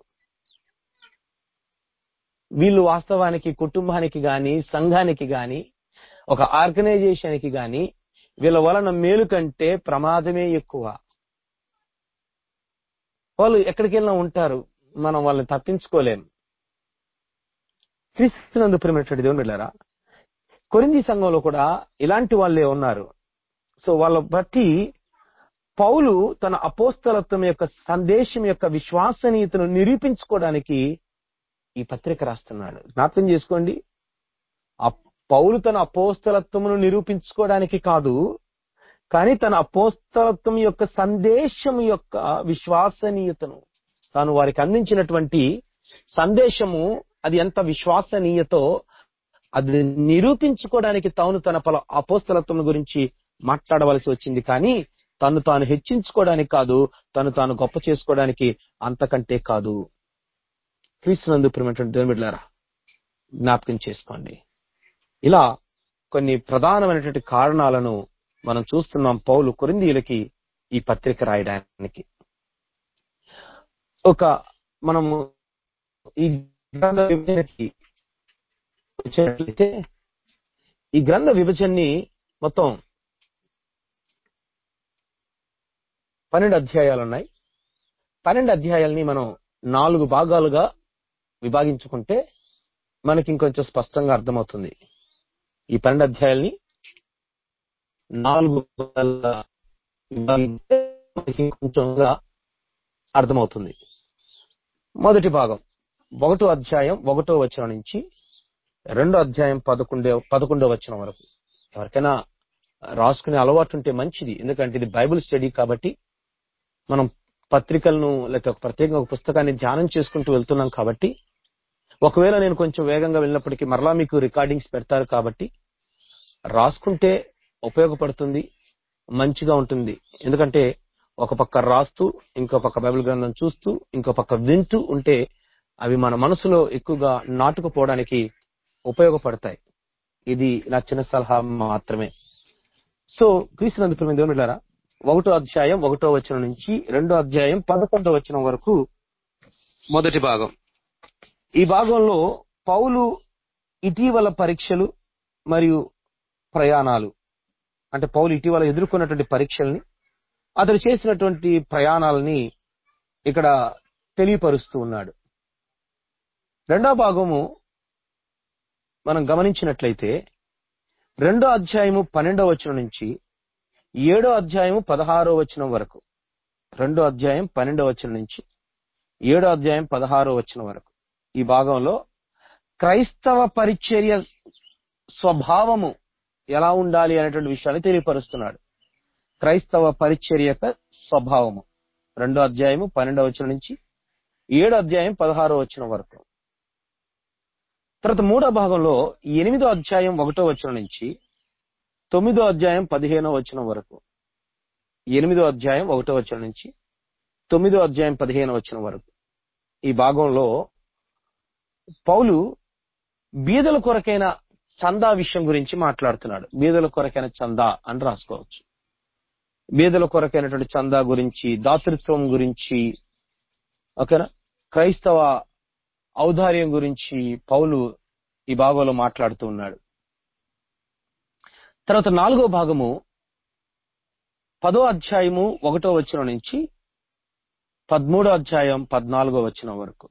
వీళ్ళు వాస్తవానికి కుటుంబానికి గాని సంఘానికి గాని ఒక ఆర్గనైజేషన్ కి గాని వీళ్ళ వలన మేలు కంటే ప్రమాదమే ఎక్కువ వాళ్ళు ఎక్కడికి వెళ్ళినా ఉంటారు మనం వాళ్ళని తప్పించుకోలేం క్రీస్తునందు ప్రేమైనటువంటి దేవుని వెళ్ళారా కొరింది సంఘంలో కూడా ఇలాంటి వాళ్ళే ఉన్నారు సో వాళ్ళ బట్టి పౌలు తన అపోస్తలత్వం యొక్క సందేశం యొక్క విశ్వసనీయతను నిరూపించుకోవడానికి ఈ పత్రిక రాస్తున్నాడు జ్ఞాపకం చేసుకోండి ఆ పౌలు తన అపోస్తలత్వమును నిరూపించుకోవడానికి కాదు కానీ తన అపోస్తలత్వం యొక్క సందేశం యొక్క విశ్వసనీయతను తాను వారికి అందించినటువంటి సందేశము అది ఎంత విశ్వసనీయతో అది నిరూపించుకోవడానికి తాను తన పల అపోస్తలత్వం గురించి మాట్లాడవలసి వచ్చింది కానీ తను తాను హెచ్చించుకోవడానికి కాదు తను తాను గొప్ప చేసుకోవడానికి అంతకంటే కాదు క్రీస్తునందు ప్రేమటువంటి దేవుని బిడ్డలారా జ్ఞాపకం చేసుకోండి ఇలా కొన్ని ప్రధానమైనటువంటి కారణాలను మనం చూస్తున్నాం పౌలు కొరిందీలకి ఈ పత్రిక రాయడానికి ఒక మనము ఈ గ్రంథ విభజనకి వచ్చినట్లయితే ఈ గ్రంథ విభజనని మొత్తం పన్నెండు అధ్యాయాలు ఉన్నాయి పన్నెండు అధ్యాయాలని మనం నాలుగు భాగాలుగా విభాగించుకుంటే మనకి ఇంకొంచెం స్పష్టంగా అర్థమవుతుంది ఈ పన్నెండు అధ్యాయాల్ని నాలుగు భాగాలుగా విభాగిస్తే మనకి కొంచెంగా అర్థమవుతుంది మొదటి భాగం ఒకటో అధ్యాయం ఒకటో వచనం నుంచి రెండో అధ్యాయం పదకొండో పదకొండో వచనం వరకు ఎవరికైనా రాసుకునే అలవాటు ఉంటే మంచిది ఎందుకంటే ఇది బైబిల్ స్టడీ కాబట్టి మనం పత్రికలను లేక ఒక ప్రత్యేకంగా ఒక పుస్తకాన్ని ధ్యానం చేసుకుంటూ వెళ్తున్నాం కాబట్టి ఒకవేళ నేను కొంచెం వేగంగా వెళ్ళినప్పటికీ మరలా మీకు రికార్డింగ్స్ పెడతారు కాబట్టి రాసుకుంటే ఉపయోగపడుతుంది మంచిగా ఉంటుంది ఎందుకంటే ఒక పక్క రాస్తూ ఇంకో పక్క బైబిల్ గ్రంథం చూస్తూ ఇంకో పక్క వింటూ ఉంటే అవి మన మనసులో ఎక్కువగా నాటుకుపోవడానికి ఉపయోగపడతాయి ఇది నా చిన్న సలహా మాత్రమే సో క్రీస్తునందు ప్రేమ దేవుని బిడ్డలారా, ఒకటో అధ్యాయం ఒకటో వచనం నుంచి రెండో అధ్యాయం పదకొండో వచనం వరకు మొదటి భాగం ఈ భాగంలో పౌలు ఇటీవల పరీక్షలు మరియు ప్రయాణాలు అంటే పౌలు ఇటీవల ఎదుర్కొన్నటువంటి పరీక్షల్ని అతడు చేసినటువంటి ప్రయాణాలని ఇక్కడ తెలియపరుస్తూ ఉన్నాడు రెండో భాగము మనం గమనించినట్లయితే రెండో అధ్యాయము పన్నెండో వచనం నుంచి ఏడో అధ్యాయము పదహారో వచనం వరకు రెండో అధ్యాయం పన్నెండో వచనం నుంచి ఏడో అధ్యాయం పదహారో వచనం వరకు ఈ భాగంలో క్రైస్తవ పరిచర్య స్వభావము ఎలా ఉండాలి అనేటువంటి విషయాన్ని తెలియపరుస్తున్నాడు క్రైస్తవ పరిచర్య యొక్క స్వభావము రెండో అధ్యాయము పన్నెండో వచనం నుంచి ఏడో అధ్యాయం పదహారో వచనం వరకు తర్వాత మూడో భాగంలో ఎనిమిదో అధ్యాయం ఒకటో వచనం నుంచి తొమ్మిదో అధ్యాయం పదిహేనో వచనం వరకు ఎనిమిదో అధ్యాయం ఒకటో వచనం నుంచి తొమ్మిదో అధ్యాయం పదిహేనో వచనం వరకు ఈ భాగంలో పౌలు బీదల కొరకైన చందా విషయం గురించి మాట్లాడుతున్నాడు బీదల కొరకైన చందా అని రాసుకోవచ్చు బీదల కొరకైనటువంటి చందా గురించి దాతృత్వం గురించి ఓకేనా క్రైస్తవ ఔదార్యం గురించి పౌలు ఈ భాగంలో మాట్లాడుతూ ఉన్నాడు తర్వాత నాలుగో భాగము పదో అధ్యాయము ఒకటో వచనం నుంచి పదమూడో అధ్యాయం పద్నాలుగో వచనం వరకు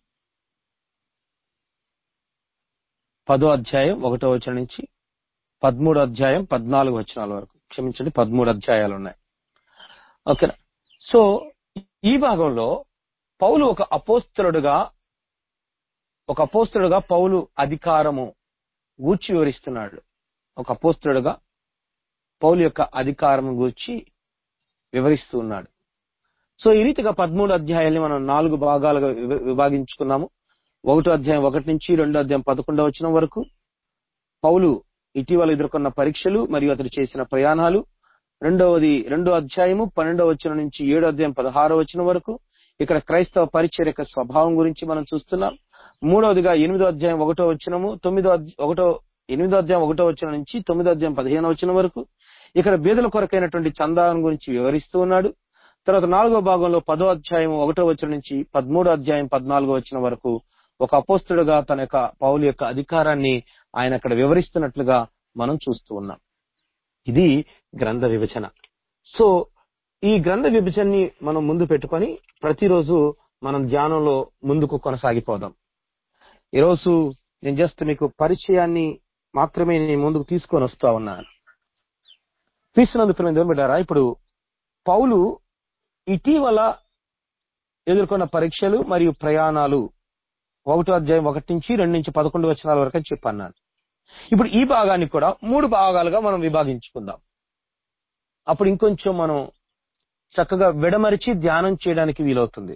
పదో అధ్యాయం ఒకటో వచనం నుంచి పదమూడో అధ్యాయం పద్నాలుగు వచనాల వరకు క్షమించండి పదమూడు అధ్యాయాలు ఉన్నాయి ఓకేనా సో ఈ భాగంలో పౌలు ఒక అపోస్తలుడుగా ఒక అపోస్తలుడుగా పౌలు అధికారము గూర్చి వివరిస్తున్నాడు ఒక అపోస్తలుడుగా పౌలు యొక్క అధికారము గూర్చి వివరిస్తూ ఉన్నాడు సో ఈ రీతిగా పదమూడు అధ్యాయాల్ని మనం నాలుగు భాగాలుగా విభ- విభాగించుకున్నాము ఒకటో అధ్యాయం ఒకటి నుంచి రెండో అధ్యాయం పదకొండవ వచనం వరకు పౌలు ఇటీవల ఎదుర్కొన్న పరీక్షలు మరియు అతడు చేసిన ప్రయాణాలు రెండవది రెండో అధ్యాయము పన్నెండవ వచనం నుంచి ఏడో అధ్యాయం పదహారో వచనం వరకు ఇక్కడ క్రైస్తవ పరిచర్యక స్వభావం గురించి మనం చూస్తున్నాం మూడవదిగా ఎనిమిదో అధ్యాయం ఒకటో వచ్చినము తొమ్మిదో అధ్య- ఒకటో ఎనిమిదో అధ్యాయం ఒకటో వచ్చిన నుంచి తొమ్మిదో అధ్యాయం పదిహేనో వచ్చిన వరకు ఇక్కడ బీదల కొరకైనటువంటి చందాలను గురించి వివరిస్తూ ఉన్నాడు తర్వాత నాలుగో భాగంలో పదో అధ్యాయం ఒకటో వచ్చిన నుంచి పదమూడో అధ్యాయం పద్నాలుగో వచ్చిన వరకు ఒక అపోస్తుడుగా తన యొక్క పౌలు యొక్క అధికారాన్ని ఆయన అక్కడ వివరిస్తున్నట్లుగా మనం చూస్తూ ఉన్నాం ఇది గ్రంథ విభజన సో ఈ గ్రంథ విభజనని మనం ముందు పెట్టుకొని ప్రతిరోజు మనం ధ్యానంలో ముందుకు కొనసాగిపోదాం ఈరోజు నేను జస్ట్ మీకు పరిచయాన్ని మాత్రమే నేను ముందుకు తీసుకొని వస్తా ఉన్నాను తీసుకున్నందుకు బిడ్డారా ఇప్పుడు పౌలు ఇటీవల ఎదుర్కొన్న పరీక్షలు మరియు ప్రయాణాలు ఒకటో అధ్యాయం ఒకటి నుంచి రెండు నుంచి పదకొండు వచనాల వరకు అని చెప్పన్నాను ఇప్పుడు ఈ భాగాన్ని కూడా మూడు భాగాలుగా మనం విభాగించుకుందాం అప్పుడు ఇంకొంచెం మనం చక్కగా విడమరిచి ధ్యానం చేయడానికి వీలవుతుంది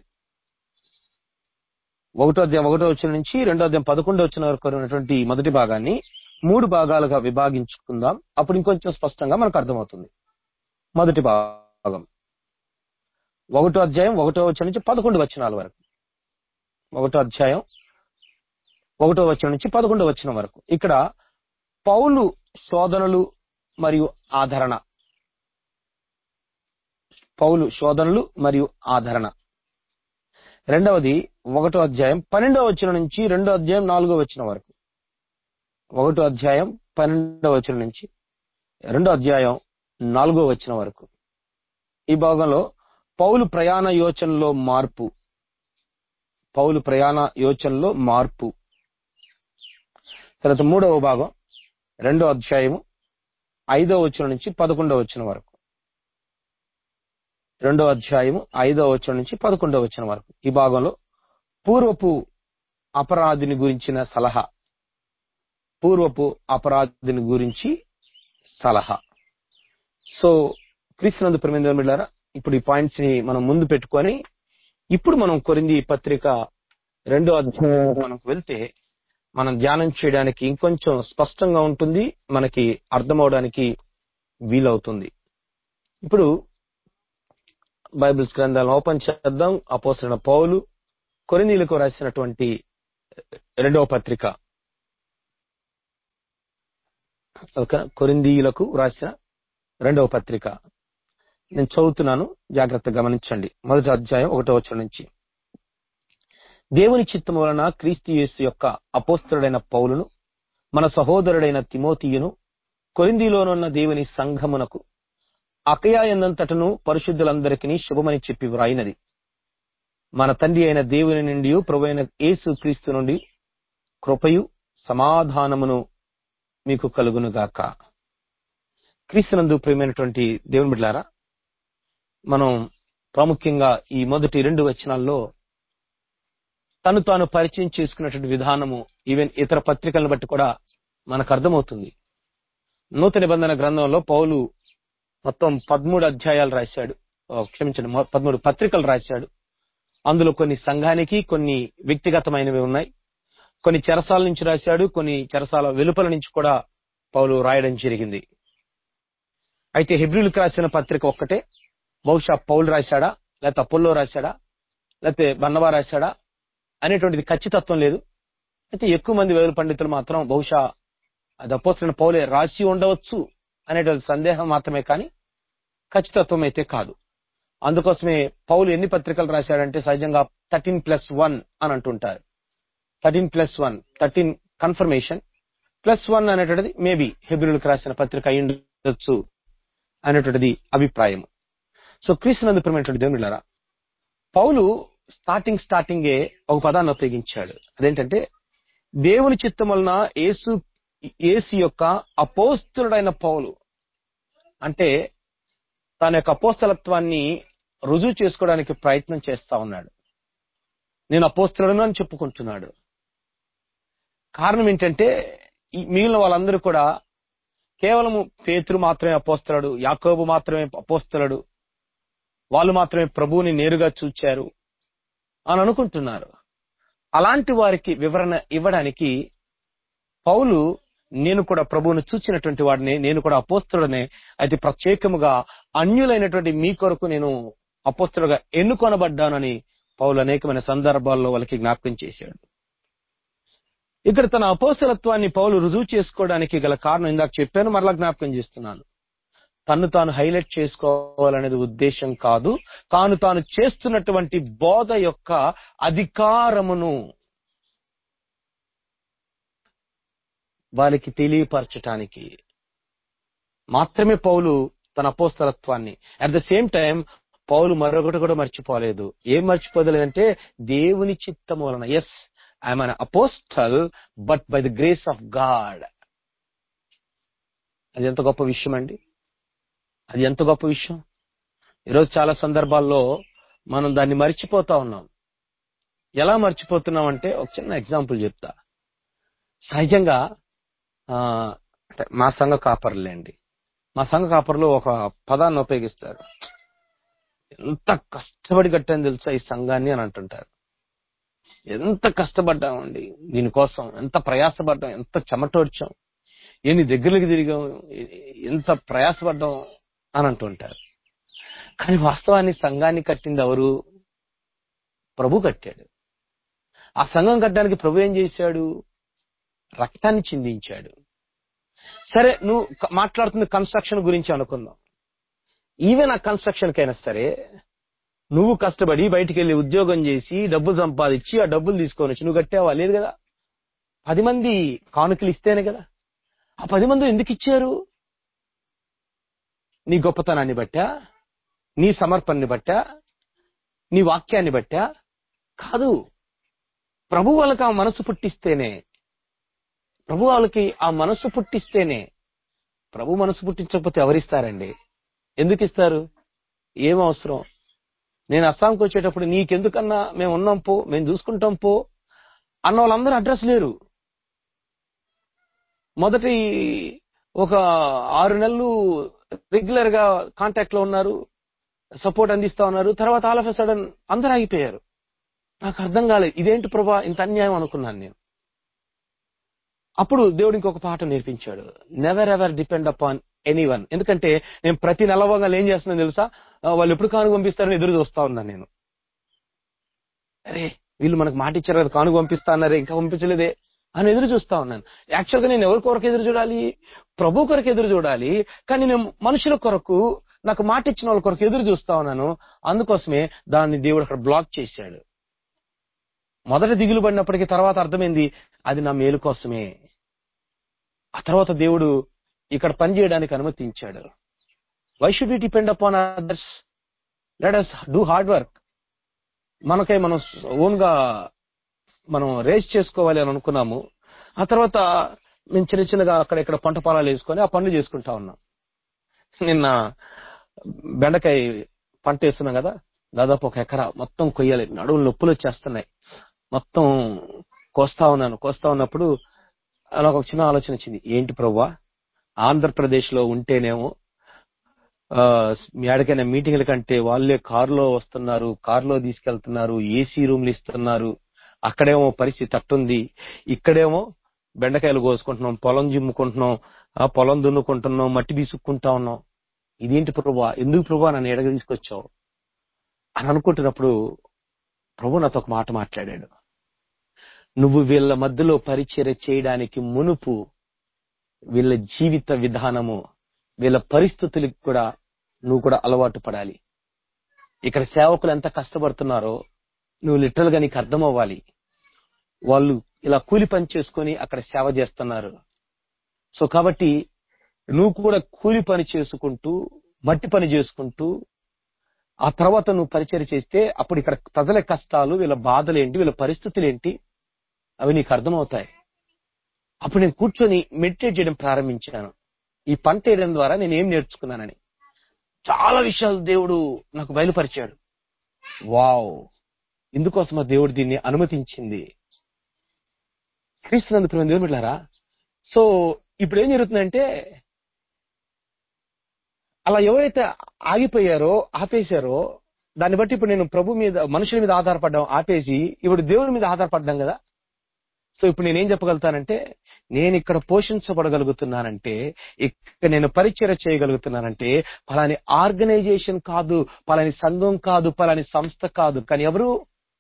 ఒకటో అధ్యాయం ఒకటో వచ్చిన నుంచి రెండో అధ్యాయం పదకొండో వచ్చిన వరకు ఉన్నటువంటి మొదటి భాగాన్ని మూడు భాగాలుగా విభాగించుకుందాం అప్పుడు ఇంకొంచెం స్పష్టంగా మనకు అర్థమవుతుంది మొదటి భాగం ఒకటో అధ్యాయం ఒకటో వచ్చిన నుంచి పదకొండు వచనాల వరకు ఒకటో అధ్యాయం ఒకటో వచ్చిన నుంచి పదకొండో వచ్చిన వరకు ఇక్కడ పౌలు శోధనలు మరియు ఆదరణ పౌలు శోధనలు మరియు ఆదరణ రెండవది ఒకటో అధ్యాయం పన్నెండో వచ్చిన నుంచి రెండో అధ్యాయం నాలుగో వచ్చిన వరకు ఒకటో అధ్యాయం పన్నెండో వచ్చిన నుంచి రెండో అధ్యాయం నాలుగో వచ్చిన వరకు ఈ భాగంలో పౌలు ప్రయాణ యోచనలో మార్పు పౌలు ప్రయాణ యోచనలో మార్పు తర్వాత మూడవ భాగం రెండో అధ్యాయము ఐదో వచ్చిన నుంచి పదకొండవ వచ్చిన వరకు రెండో అధ్యాయము ఐదో వచ్చిన నుంచి పదకొండవ వచ్చిన వరకు ఈ భాగంలో పూర్వపు అపరాధిని గురించిన సలహా పూర్వపు అపరాధిని గురించి సలహా సో క్రీస్తునందు ప్రమేంద్ర మిళ్ళారా ఇప్పుడు ఈ పాయింట్స్ ని మనం ముందు పెట్టుకొని ఇప్పుడు మనం కొరింది పత్రిక రెండో అధ్యాయం మనకు వెళ్తే మనం ధ్యానం చేయడానికి ఇంకొంచెం స్పష్టంగా ఉంటుంది మనకి అర్థమవడానికి వీలవుతుంది ఇప్పుడు బైబిల్స్ గ్రంథాలను ఓపెన్ చేద్దాం అపోసిన పౌలు కొరిందీలకు రాసినటువంటి రెండవ పత్రిక ఓకే కొరిందీయులకు రాసిన రెండవ పత్రిక నేను చదువుతున్నాను జాగ్రత్తగా గమనించండి మొదటి అధ్యాయం ఒకటో వచ్చిన నుంచి దేవుని చిత్తం వలన క్రీస్తు యేసు యొక్క అపోస్తరుడైన పౌలును మన సహోదరుడైన తిమోతియును కొరిందిలోనున్న దేవుని సంఘమునకు అకయా ఎన్నంతటను పరిశుద్ధులందరికీ శుభమని చెప్పి వ్రాయినది మన తండ్రి అయిన దేవుని నుండి ప్రభు అయిన యేసు క్రీస్తు నుండి కృపయు సమాధానమును మీకు కలుగునుగాక క్రీస్తునందు ప్రియమైనటువంటి దేవుని బిడ్డారా మనం ప్రాముఖ్యంగా ఈ మొదటి రెండు వచనాల్లో తను తాను పరిచయం చేసుకున్నటువంటి విధానము ఈవెన్ ఇతర పత్రికలను బట్టి కూడా మనకు అర్థమవుతుంది నూతన నిబంధన గ్రంథంలో పౌలు మొత్తం పదమూడు అధ్యాయాలు రాశాడు ఓ, క్షమించండి మొ- పదమూడు పత్రికలు రాశాడు అందులో కొన్ని సంఘానికి కొన్ని వ్యక్తిగతమైనవి ఉన్నాయి కొన్ని చెరసాల నుంచి రాశాడు కొన్ని చెరసాల వెలుపల నుంచి కూడా పౌలు రాయడం జరిగింది అయితే హెబ్రిల్కి రాసిన పత్రిక ఒక్కటే బహుశా పౌలు రాశాడా లేకపోతే అపోల్లో రాశాడా లేకపోతే బన్నవా రాశాడా అనేటువంటిది ఖచ్చితత్వం లేదు అయితే ఎక్కువ మంది వేలు పండితులు మాత్రం బహుశా అది అపోసిన పౌలే రాసి ఉండవచ్చు అనేటువంటి సందేహం మాత్రమే కానీ ఖచ్చితత్వం అయితే కాదు అందుకోసమే పౌలు ఎన్ని పత్రికలు రాశాడంటే సహజంగా థర్టీన్ ప్లస్ వన్ అని అంటుంటారు thirteen plus one thirteen confirmation plus one అనేటువంటిది మేబీ హెబ్రిల్కి రాసిన పత్రిక అయి ఉండొచ్చు అనేటువంటిది అభిప్రాయం సో క్రీస్తునందు ప్రియమైనటువంటి దేవునిలారా పౌలు స్టార్టింగ్ స్టార్టింగే ఒక పదాన్ని ఉపయోగించాడు అదేంటంటే దేవుని చిత్తం వలన యేసు యేసు యొక్క అపోస్తుడైన పౌలు అంటే తన యొక్క అపోస్తలత్వాన్ని రుజువు చేసుకోవడానికి ప్రయత్నం చేస్తా ఉన్నాడు నేను అపోస్తులను అని చెప్పుకుంటున్నాడు కారణం ఏంటంటే ఈ మిగిలిన వాళ్ళందరూ కూడా కేవలము పేతురు మాత్రమే అపోస్తలుడు యాకోబు మాత్రమే అపోస్తలుడు వాళ్ళు మాత్రమే ప్రభువుని నేరుగా చూచారు అని అనుకుంటున్నారు అలాంటి వారికి వివరణ ఇవ్వడానికి పౌలు నేను కూడా ప్రభువును చూచినటువంటి వాడిని నేను కూడా అపోస్తుడనే అయితే ప్రత్యేకముగా అన్యులైనటువంటి మీ కొరకు నేను అపోస్తుడుగా ఎన్నుకొనబడ్డానని పౌలు అనేకమైన సందర్భాల్లో వాళ్ళకి జ్ఞాపకం చేశాడు ఇక్కడ తన అపోసలత్వాన్ని పౌలు రుజువు చేసుకోవడానికి గల కారణం ఇందాక చెప్పాను మరలా జ్ఞాపకం చేస్తున్నాను తను తాను హైలైట్ చేసుకోవాలనేది ఉద్దేశం కాదు తాను తాను చేస్తున్నటువంటి బోధ యొక్క అధికారమును వారికి తెలియపరచటానికి మాత్రమే పౌలు తన అపోస్తలత్వాన్ని at the same time Paul మరొకటి కూడా మర్చిపోలేదు ఏం మర్చిపోలేదంటే దేవుని చిత్తం వలన yes I'm an apostle but by the grace of God అది ఎంత గొప్ప విషయం అండి అది ఎంత గొప్ప విషయం ఈరోజు చాలా సందర్భాల్లో మనం దాన్ని మర్చిపోతా ఉన్నాం ఎలా మర్చిపోతున్నాం అంటే ఒక చిన్న ఎగ్జాంపుల్ చెప్తా సహజంగా ఆ, అంటే మా సంఘ కాపర్లేండి మా సంఘ కాపర్లు ఒక పదాన్ని ఉపయోగిస్తారు ఎంత కష్టపడి కట్టాను తెలుసా ఈ సంఘాన్ని అని అంటుంటారు ఎంత కష్టపడ్డామండి దీనికోసం ఎంత ప్రయాసపడ్డాం ఎంత చెమటోడ్చాం ఎన్ని దగ్గరలకు తిరిగాం ఎ- ఎంత ప్రయాసపడ్డాం అని అంటుంటారు కానీ వాస్తవాన్ని సంఘాన్ని కట్టింది ఎవరు ప్రభు కట్టాడు ఆ సంఘం కట్టడానికి ప్రభు ఏం చేశాడు రక్తాన్ని చిందించాడు సరే నువ్వు క- మాట్లాడుతున్న కన్స్ట్రక్షన్ గురించి అనుకుందాం ఈవెన్ ఆ కన్స్ట్రక్షన్ కైనా సరే నువ్వు కష్టపడి బయటికి వెళ్ళి ఉద్యోగం చేసి డబ్బులు సంపాదించి ఆ డబ్బులు తీసుకొని వచ్చి నువ్వు కట్టావా లేదు కదా పది మంది కానుకలు ఇస్తేనే కదా ఆ పది మంది ఎందుకు ఇచ్చారు నీ గొప్పతనాన్ని బట్టా నీ సమర్పణని బట్టా నీ వాక్యాన్ని బట్టా కాదు ప్రభు వాళ్ళకి ఆ మనసు పుట్టిస్తేనే ప్రభు వాళ్ళకి ఆ మనసు పుట్టిస్తేనే ప్రభు మనసు పుట్టించకపోతే ఎవరిస్తారండి ఎందుకు ఇస్తారు ఏం అవసరం నేను అస్సాంకి వచ్చేటప్పుడు నీకెందుకన్నా మేము ఉన్నాం పో మేము చూసుకుంటాం పో అన్న వాళ్ళందరూ అడ్రస్ లేరు మొదటి ఒక ఆరు నెలలు రెగ్యులర్ గా కాంటాక్ట్ లో ఉన్నారు సపోర్ట్ అందిస్తా ఉన్నారు తర్వాత ఆల్ ఆఫ్ సడన్ అందరూ ఆగిపోయారు నాకు అర్థం కాలేదు ఇదేంటి ప్రభా ఇంత అన్యాయం అనుకున్నాను నేను అప్పుడు దేవుడు ఇంకొక పాట నేర్పించాడు never ever depend upon anyone ఎందుకంటే నేను ప్రతి నెలవంగా ఏం చేస్తున్నాను తెలుసా ఆ, వాళ్ళు ఎప్పుడు కానుక పంపిస్తారని ఎదురు చూస్తా ఉన్నాను నేను అరే వీళ్ళు మనకు మాట ఇచ్చారు కదా కానుక పంపిస్తా అన్నారే ఇంకా పంపించలేదే అని ఎదురు చూస్తా ఉన్నాను యాక్చువల్ గా నేను ఎవరి కొరకు ఎదురు చూడాలి ప్రభు కొరకు ఎదురు చూడాలి కానీ నేను మనుషుల కొరకు నాకు మాట ఇచ్చిన వాళ్ళ కొరకు ఎదురు చూస్తా ఉన్నాను అందుకోసమే దాన్ని దేవుడు అక్కడ బ్లాక్ చేశాడు మొదట దిగులు పడినప్పటికీ తర్వాత అర్థమైంది అది నా మేలు కోసమే ఆ తర్వాత దేవుడు ఇక్కడ పని చేయడానికి అనుమతించాడు why should we depend upon others let us do hard work మనకై మనం ఓన్ గా మనం రేస్ చేసుకోవాలి అని అనుకున్నాము ఆ తర్వాత మేము చిన్న చిన్నగా అక్కడ ఇక్కడ పంట పొలాలు వేసుకొని ఆ పనులు చేసుకుంటా ఉన్నాం నిన్న బెండకాయ పంట వేస్తున్నాం కదా దాదాపు ఒక ఎకరా మొత్తం కొయ్యాలి నడువులు నొప్పులు వచ్చేస్తున్నాయి మొత్తం కోస్తా ఉన్నాను కోస్తా ఉన్నప్పుడు నాకు ఒక చిన్న ఆలోచన వచ్చింది ఏంటి ప్రవ్వా ఆంధ్రప్రదేశ్ లో ఉంటేనేమో ఆ, మీ ఆడికైనా మీటింగ్ల కంటే వాళ్ళే కారులో వస్తున్నారు కారులో తీసుకెళ్తున్నారు ఏసీ రూమ్లు ఇస్తున్నారు అక్కడేమో పరిస్థితి అట్టుంది ఇక్కడేమో బెండకాయలు కోసుకుంటున్నాం పొలం జిమ్ముకుంటున్నాం ఆ పొలం దున్నుకుంటున్నాం మట్టి బీసుక్కుంటా ఉన్నాం ఇదేంటి ప్రభా ఎందుకు ప్రభా నన్ను ఎడగ తీసుకొచ్చావు అని అనుకుంటున్నప్పుడు ప్రభు నాతో ఒక మాట మాట్లాడాడు నువ్వు వీళ్ళ మధ్యలో పరిచర్య చేయడానికి మునుపు వీళ్ళ జీవిత విధానము వీళ్ళ పరిస్థితులకు కూడా నువ్వు కూడా అలవాటు పడాలి ఇక్కడ సేవకులు ఎంత కష్టపడుతున్నారో నువ్వు లిటరల్ గా నీకు అర్థం అవ్వాలి వాళ్ళు ఇలా కూలి పని చేసుకొని అక్కడ సేవ చేస్తున్నారు సో కాబట్టి నువ్వు కూడా కూలి పని చేసుకుంటూ మట్టి పని చేసుకుంటూ ఆ తర్వాత నువ్వు పరిచయం చేస్తే అప్పుడు ఇక్కడ ప్రజల కష్టాలు వీళ్ళ బాధలు ఏంటి వీళ్ళ పరిస్థితులు ఏంటి అవి నీకు అర్థమవుతాయి అప్పుడు నేను కూర్చొని మెడిటేట్ చేయడం ప్రారంభించాను ఈ పంట వేయడం ద్వారా నేను ఏం నేర్చుకున్నానని చాలా విషయాలు దేవుడు నాకు బయలుపరిచాడు వావ్ ఇందుకోసం ఆ దేవుడు దీన్ని అనుమతించింది క్రీస్తునందు ప్రేమ దేవుడు బిడ్డలారా సో ఇప్పుడు ఏం జరుగుతుందంటే అలా ఎవరైతే ఆగిపోయారో ఆపేశారో దాన్ని బట్టి ఇప్పుడు నేను ప్రభు మీద మనుషుల మీద ఆధారపడ్డాం ఆపేసి ఇప్పుడు దేవుడి మీద ఆధారపడ్డాం కదా సో ఇప్పుడు నేనేం చెప్పగలుగుతానంటే నేను ఇక్కడ పోషించబడగలుగుతున్నానంటే ఇక్కడ నేను పరిచయం చేయగలుగుతున్నానంటే పలాని ఆర్గనైజేషన్ కాదు పలాని సంఘం కాదు పలాని సంస్థ కాదు కానీ ఎవరు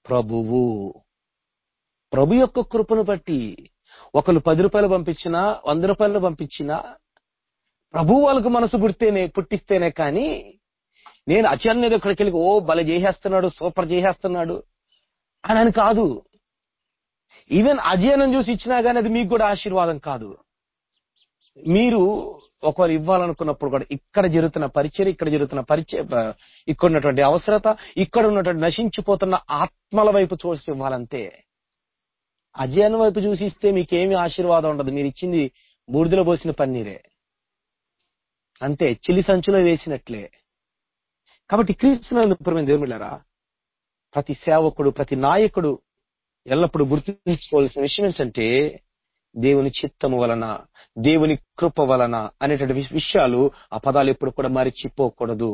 ప్రభువు ప్రభు యొక్క కృపను బట్టి ఒకరు పది రూపాయలు పంపించినా వంద రూపాయలు పంపించినా ప్రభు వాళ్ళకు మనసు పుడితేనే పుట్టిస్తేనే కానీ నేను అచాన్ మీద ఇక్కడికి వెళ్ళి ఓ భలే చేసేస్తున్నాడు సూపర్ చేసేస్తున్నాడు అని అని కాదు ఈవెన్ అజయనం చూసి ఇచ్చినా కానీ అది మీకు కూడా ఆశీర్వాదం కాదు మీరు ఒకరు ఇవ్వాలనుకున్నప్పుడు కూడా ఇక్కడ జరుగుతున్న పరిచయం ఇక్కడ జరుగుతున్న పరిచయ ఇక్కడ ఉన్నటువంటి అవసరత ఇక్కడ ఉన్నటువంటి నశించిపోతున్న ఆత్మల వైపు చూసి ఇవ్వాలంతే అజయనం వైపు చూసి ఇస్తే మీకేమి ఆశీర్వాదం ఉండదు మీరు ఇచ్చింది బూడిదలో పోసిన పన్నీరే అంతే చిలి సంచులో వేసినట్లే కాబట్టి క్రీస్తున్న దేవుళ్ళారా ప్రతి సేవకుడు ప్రతి నాయకుడు ఎల్లప్పుడూ గుర్తుంచుకోవాల్సిన విషయం ఏంటంటే దేవుని చిత్తము వలన దేవుని కృప వలన అనేటువంటి విష- విషయాలు ఆ పదాలు ఎప్పుడు కూడా మరిచిపోకూడదు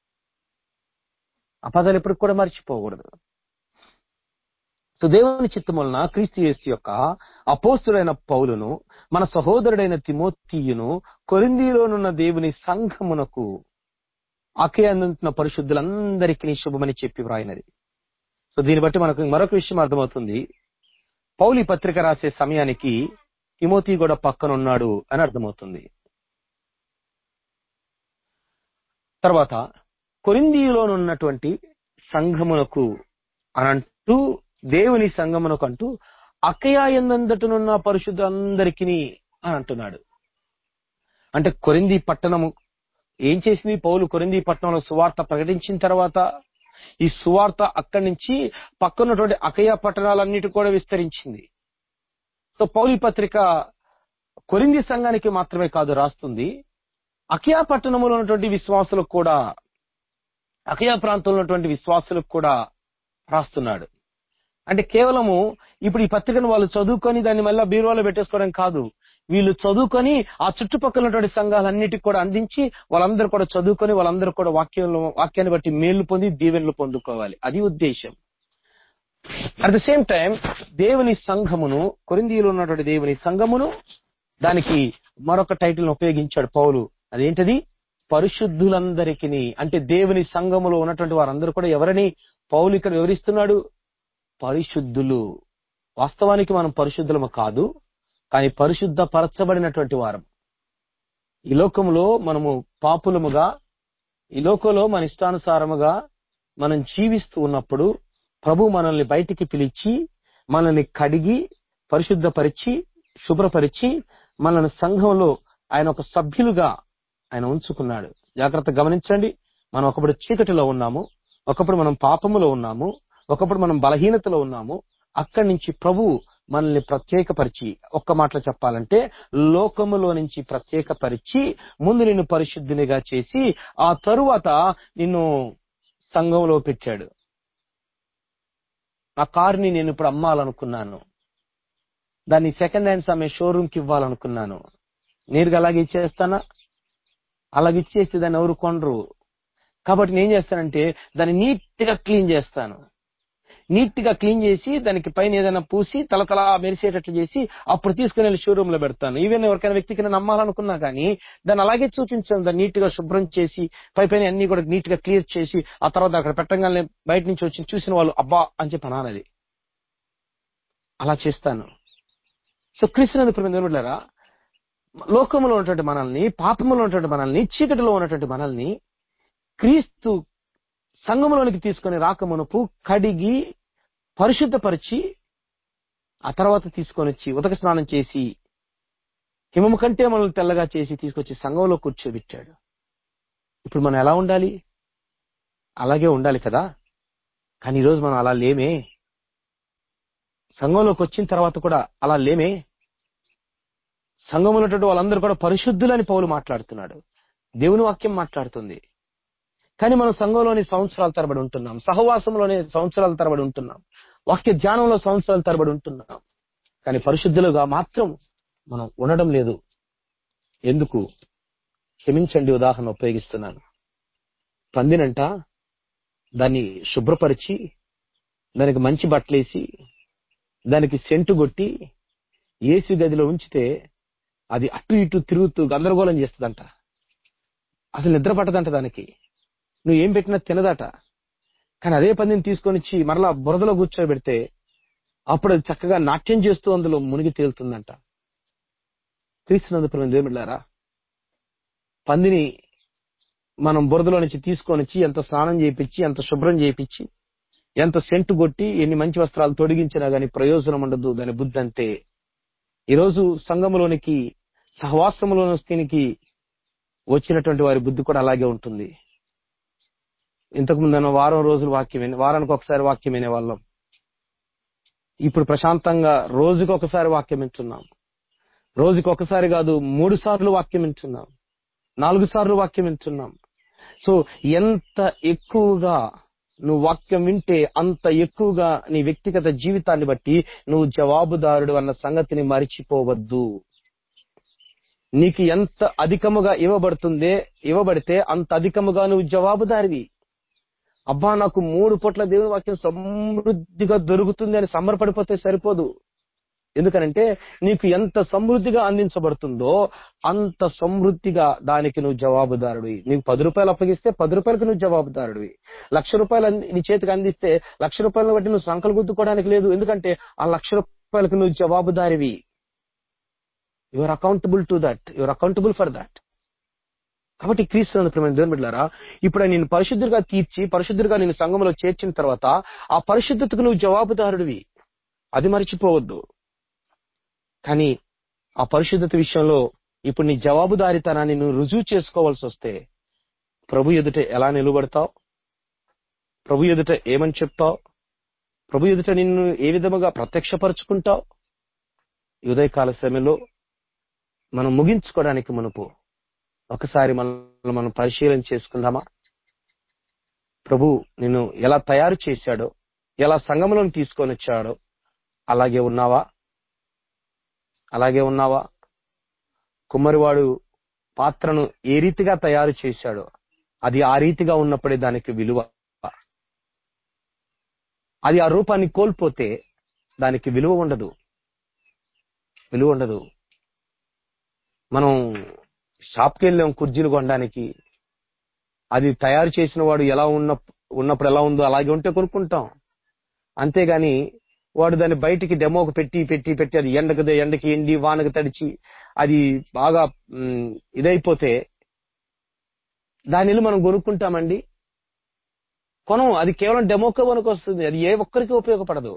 ఆ పదాలు ఎప్పుడు కూడా మరిచిపోకూడదు సో దేవుని చిత్తం వలన క్రీస్తు యేసు యొక్క అపోస్తుడైన పౌలును మన సహోదరుడైన తిమోతియును కొరిందీలోనున్న దేవుని సంఘమునకు అకే అందుతున్న పరిశుద్ధులందరికీ శుభమని చెప్పి వ్రాయినది సో దీన్ని బట్టి మనకు మరొక విషయం అర్థమవుతుంది పౌలి పత్రిక రాసే సమయానికి తిమోతి కూడా పక్కన ఉన్నాడు అని అర్థమవుతుంది తర్వాత కొరిందీలోనున్నటువంటి సంఘమునకు అనంటూ దేవుని సంఘమునకు అంటూ అకయాయందంతటనున్న పరిశుద్ధులందరికీ అని అంటున్నాడు అంటే కొరింది పట్టణము ఏం చేసింది పౌలు కొరింది పట్టణంలో సువార్త ప్రకటించిన తర్వాత ఈ సువార్త అక్కడి నుంచి పక్కనటువంటి అకయ పట్టణాలన్నిటి కూడా విస్తరించింది సో పౌలి పత్రిక కొరింది సంఘానికి మాత్రమే కాదు రాస్తుంది అకయా పట్టణంలో ఉన్నటువంటి విశ్వాసులకు కూడా అకయా ప్రాంతంలో ఉన్నటువంటి విశ్వాసులకు కూడా రాస్తున్నాడు అంటే కేవలము ఇప్పుడు ఈ పత్రికను వాళ్ళు చదువుకొని దాన్ని మళ్ళీ బీరువాలో పెట్టేసుకోవడం కాదు వీళ్ళు చదువుకొని ఆ చుట్టుపక్కల ఉన్నటువంటి సంఘాలన్నిటికి కూడా అందించి వాళ్ళందరూ కూడా చదువుకొని వాళ్ళందరూ కూడా వాక్యంలో వాక్యాన్ని బట్టి మేలు పొంది దీవెనలు పొందుకోవాలి అది ఉద్దేశం అట్ ద సేమ్ టైం దేవుని సంఘమును కొరిందీలో ఉన్నటువంటి దేవుని సంఘమును దానికి మరొక టైటిల్ ఉపయోగించాడు పౌలు అదేంటది పరిశుద్ధులందరికీ అంటే దేవుని సంఘములో ఉన్నటువంటి వారందరూ కూడా ఎవరని పౌలు ఇక్కడ వివరిస్తున్నాడు పరిశుద్ధులు వాస్తవానికి మనం పరిశుద్ధులము కాదు కానీ పరిశుద్ధ పరచబడినటువంటి వారం ఈ లోకములో మనము పాపులముగా ఈ లోకంలో మన ఇష్టానుసారముగా మనం జీవిస్తూ ఉన్నప్పుడు ప్రభు మనల్ని బయటికి పిలిచి మనల్ని కడిగి పరిశుద్ధపరిచి శుభ్రపరిచి మనల్ని సంఘంలో ఆయన ఒక సభ్యులుగా ఆయన ఉంచుకున్నాడు జాగ్రత్త గమనించండి మనం ఒకప్పుడు చీకటిలో ఉన్నాము ఒకప్పుడు మనం పాపములో ఉన్నాము ఒకప్పుడు మనం బలహీనతలో ఉన్నాము అక్కడి నుంచి ప్రభు మనల్ని ప్రత్యేకపరిచి ఒక్క మాటలో చెప్పాలంటే లోకములో నుంచి ప్రత్యేకపరిచి ముందు నిన్ను పరిశుద్ధినిగా చేసి ఆ తరువాత నిన్ను సంఘంలో పెట్టాడు ఆ కారుని నేను ఇప్పుడు అమ్మాలనుకున్నాను దాన్ని సెకండ్ హ్యాండ్స్ అమ్మే షోరూమ్ కి ఇవ్వాలనుకున్నాను నేరుగా అలాగే ఇచ్చేస్తానా అలాగే ఇచ్చేస్తే దాన్ని ఎవరు కొనరు కాబట్టి నేను ఏం చేస్తానంటే దాన్ని నీట్ గా క్లీన్ చేస్తాను నీట్ గా క్లీన్ చేసి దానికి పైన ఏదైనా పూసి తలతల మెరిసేటట్లు చేసి అప్పుడు తీసుకుని వెళ్ళి షోరూమ్ లో పెడతాను ఈవెన్ ఎవరికైనా వ్యక్తికి నేను నమ్మాలనుకున్నా కానీ దాన్ని అలాగే చూపించాను దాన్ని నీట్ గా శుభ్రం చేసి పై పైన అన్ని కూడా నీట్ గా క్లియర్ చేసి ఆ తర్వాత అక్కడ పెట్టగానే బయట నుంచి వచ్చి చూసిన వాళ్ళు అబ్బా అని చెప్పి అనాలి అలా చేస్తాను సో క్రిస్తునందు ప్రేమిలారా లోకములో ఉన్నటువంటి మనల్ని పాపములో ఉన్నటువంటి మనల్ని చీకటిలో ఉన్నటువంటి మనల్ని క్రీస్తు సంఘములోనికి తీసుకొని రాకమునుపు కడిగి పరిశుద్ధపరిచి ఆ తర్వాత తీసుకొని వచ్చి ఉదక స్నానం చేసి హిమము కంటే మనల్ని తెల్లగా చేసి తీసుకొచ్చి సంఘంలో కూర్చోబెట్టాడు ఇప్పుడు మనం ఎలా ఉండాలి అలాగే ఉండాలి కదా కానీ ఈరోజు మనం అలా లేమే సంఘంలోకి వచ్చిన తర్వాత కూడా అలా లేమే సంఘంలో ఉన్నటువంటి వాళ్ళందరూ కూడా పరిశుద్ధులని పౌలు మాట్లాడుతున్నాడు దేవుని వాక్యం మాట్లాడుతుంది కానీ మనం సంఘంలోని సంవత్సరాల తరబడి ఉంటున్నాం సహవాసంలోనే సంవత్సరాల తరబడి ఉంటున్నాం వాక్య ధ్యానంలో సంవత్సరాల తరబడి ఉంటున్నాం కానీ పరిశుద్ధులుగా మాత్రం మనం ఉండడం లేదు ఎందుకు క్షమించండి ఉదాహరణ ఉపయోగిస్తున్నాను పందినంట దాన్ని శుభ్రపరిచి దానికి మంచి బట్టలేసి దానికి సెంటు కొట్టి ఏసీ గదిలో ఉంచితే అది అటు ఇటు తిరుగుతూ గందరగోళం చేస్తుందంట అసలు నిద్ర పట్టదంట దానికి నువ్వు ఏం పెట్టినా తినదట కానీ అదే పందిని తీసుకొని వచ్చి మరలా బురదలో కూర్చోబెడితే అప్పుడు అది చక్కగా నాట్యం చేస్తూ అందులో మునిగి తేలుతుందంట క్రీస్తునందు దేవుళ్ళారా పందిని మనం బురదలో నుంచి తీసుకొని వచ్చి ఎంత స్నానం చేయించి ఎంత శుభ్రం చేయించి ఎంత సెంటు కొట్టి ఎన్ని మంచి వస్త్రాలు తొడిగించినా గాని ప్రయోజనం ఉండదు దాని బుద్ధి అంతే ఈరోజు సంఘములోనికి సహవాసములోనికి వచ్చినటువంటి వారి బుద్ధి కూడా అలాగే ఉంటుంది ఇంతకు ముందు వారం రోజులు వాక్యం విని- వారానికి ఒకసారి వాక్యం వినే వాళ్ళం ఇప్పుడు ప్రశాంతంగా రోజుకి ఒకసారి వాక్యం వింటున్నాం రోజుకి ఒకసారి కాదు మూడు సార్లు వాక్యం వింటున్నాం నాలుగు సార్లు వాక్యం వింటున్నాం సో ఎంత ఎక్కువగా నువ్వు వాక్యం వింటే అంత ఎక్కువగా నీ వ్యక్తిగత జీవితాన్ని బట్టి నువ్వు జవాబుదారుడు అన్న సంగతిని మరిచిపోవద్దు నీకు ఎంత అధికముగా ఇవ్వబడుతుందే ఇవ్వబడితే అంత అధికముగా నువ్వు జవాబుదారివి అబ్బా నాకు మూడు పూట్ల దేవుని వాక్యం సమృద్ధిగా దొరుకుతుంది అని సంబరపడిపోతే సరిపోదు ఎందుకనంటే నీకు ఎంత సమృద్ధిగా అందించబడుతుందో అంత సమృద్ధిగా దానికి నువ్వు జవాబుదారుడివి నీకు పది రూపాయలు అప్పగిస్తే పది రూపాయలకు నువ్వు జవాబుదారుడివి లక్ష రూపాయలు అంది- నీ చేతికి అందిస్తే లక్ష రూపాయలను బట్టి నువ్వు సంకలు గుద్దుకోవడానికి లేదు ఎందుకంటే ఆ లక్ష రూపాయలకు నువ్వు జవాబుదారివి your accountable to that your accountable for that కాబట్టి క్రీస్తు ప్రేమ దేవుని బిడ్డలారా ఇప్పుడు ఆయన నిన్ను పరిశుద్ధుడిగా తీర్చి పరిశుద్ధుడిగా నిన్ను సంఘంలో చేర్చిన తర్వాత ఆ పరిశుద్ధతకు నువ్వు జవాబుదారుడివి అది మర్చిపోవద్దు కానీ ఆ పరిశుద్ధత విషయంలో ఇప్పుడు నీ జవాబుదారితనాన్ని నువ్వు రుజువు చేసుకోవాల్సి వస్తే ప్రభు ఎదుట ఎలా నిలబడతావు ప్రభు ఎదుట ఏమని చెప్తావు ప్రభు ఎదుట నిన్ను ఏ విధముగా ప్రత్యక్షపరుచుకుంటావు ఈ ఉదయకాల సమయంలో మనం ముగించుకోవడానికి మునుపు ఒకసారి మనం మనం పరిశీలన చేసుకుందామా ప్రభు నిన్ను ఎలా తయారు చేశాడో ఎలా సంఘములను తీసుకొని వచ్చాడో అలాగే ఉన్నావా అలాగే ఉన్నావా కుమ్మరివాడు పాత్రను ఏ రీతిగా తయారు చేశాడో అది ఆ రీతిగా ఉన్నప్పుడే దానికి విలువ అది ఆ రూపాన్ని కోల్పోతే దానికి విలువ ఉండదు విలువ ఉండదు మనం షాప్కి వెళ్ళాం కుర్చీలు కొనడానికి అది తయారు చేసిన వాడు ఎలా ఉన్న ఉన్నప్పుడు ఎలా ఉందో అలాగే ఉంటే కొనుక్కుంటాం అంతేగాని వాడు దాన్ని బయటికి డెమోకి పెట్టి పెట్టి పెట్టి అది ఎండకు ఎండకి ఎండి వానకు తడిచి అది బాగా మ్, ఇదైపోతే దాని వెళ్ళి మనం కొనుక్కుంటామండి కొనం అది కేవలం డెమోకే మనకు వస్తుంది అది ఏ ఒక్కరికి ఉపయోగపడదు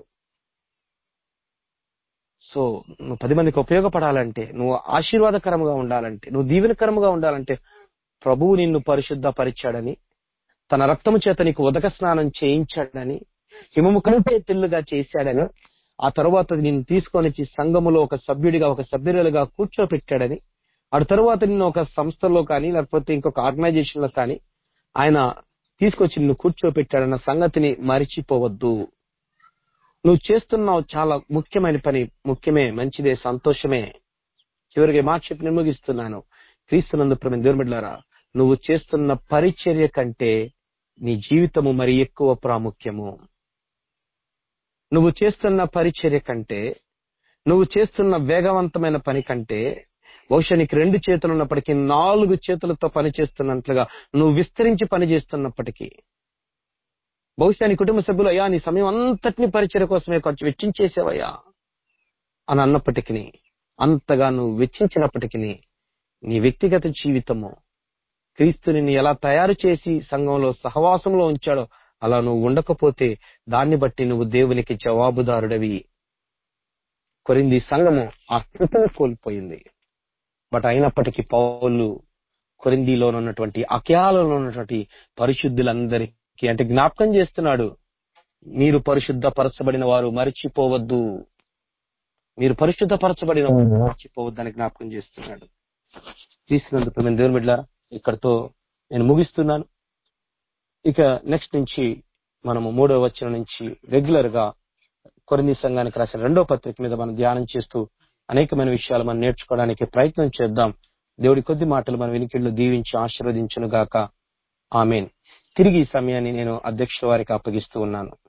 సో నువ్వు పది మందికి ఉపయోగపడాలంటే నువ్వు ఆశీర్వాదకరంగా ఉండాలంటే నువ్వు దీవెనకరంగా ఉండాలంటే ప్రభువు నిన్ను పరిశుద్ధ పరిచాడని తన రక్తము చేత నీకు ఉదక స్నానం చేయించాడని హిమము కంటే తెల్లుగా చేశాడని ఆ తరువాత నిన్ను తీసుకొని వచ్చి సంఘములో ఒక సభ్యుడిగా ఒక సభ్యురాలుగా కూర్చోపెట్టాడని ఆ తరువాత నిన్ను ఒక సంస్థలో కానీ లేకపోతే ఇంకొక ఆర్గనైజేషన్ లో కానీ ఆయన తీసుకొచ్చి నిన్ను కూర్చోపెట్టాడన్న సంగతిని మరిచిపోవద్దు నువ్వు చేస్తున్నావు చాలా ముఖ్యమైన పని ముఖ్యమే మంచిదే సంతోషమే చివరికి ఈ మాట చెప్పి నేను ముగిస్తున్నాను క్రీస్తునందు ప్రేమ దేవుడిలారా నువ్వు చేస్తున్న పరిచర్య కంటే నీ జీవితము మరి ఎక్కువ ప్రాముఖ్యము నువ్వు చేస్తున్న పరిచర్య కంటే నువ్వు చేస్తున్న వేగవంతమైన పని కంటే బహుశా నీకు రెండు చేతులు ఉన్నప్పటికీ నాలుగు చేతులతో పని చేస్తున్నట్లుగా నువ్వు విస్తరించి పని చేస్తున్నప్పటికీ బహుశా నీ కుటుంబ సభ్యులు అయ్యా నీ సమయం అంతటిని పరిచర్య కోసమే ఖర్చు వెచ్చించేసావయ్యా అని అన్నప్పటికీ అంతగా నువ్వు వెచ్చించినప్పటికీ నీ వ్యక్తిగత జీవితము క్రీస్తుని నీ ఎలా తయారు చేసి సంఘంలో సహవాసంలో ఉంచాడో అలా నువ్వు ఉండకపోతే దాన్ని బట్టి నువ్వు దేవునికి జవాబుదారుడవి కొరింది సంఘము ఆ స్థితిని కోల్పోయింది బట్ అయినప్పటికీ పౌలు కొరిందిలో ఉన్నటువంటి అక్యాలలో ఉన్నటువంటి పరిశుద్ధులందరికీ అంటే జ్ఞాపకం చేస్తున్నాడు మీరు పరిశుద్ధపరచబడిన వారు మరిచిపోవద్దు మీరు పరిశుద్ధపరచబడిన వారు మర్చిపోవద్దు అని జ్ఞాపకం చేస్తున్నాడు తీసుకున్నందుకు నేను దేవుని బిడ్డ ఇక్కడతో నేను ముగిస్తున్నాను ఇక నెక్స్ట్ నుంచి మనము మూడో వచనం నుంచి రెగ్యులర్ గా కొరింది సంఘానికి రాసిన రెండో పత్రిక మీద మనం ధ్యానం చేస్తూ అనేకమైన విషయాలు మనం నేర్చుకోవడానికి ప్రయత్నం చేద్దాం దేవుడి కొద్ది మాటలు మన వెనికిళ్ళు దీవించి ఆశీర్వదించును గాక ఆమెన్ తిరిగి ఈ సమయాన్ని నేను అధ్యక్షుల వారికి అప్పగిస్తూ ఉన్నాను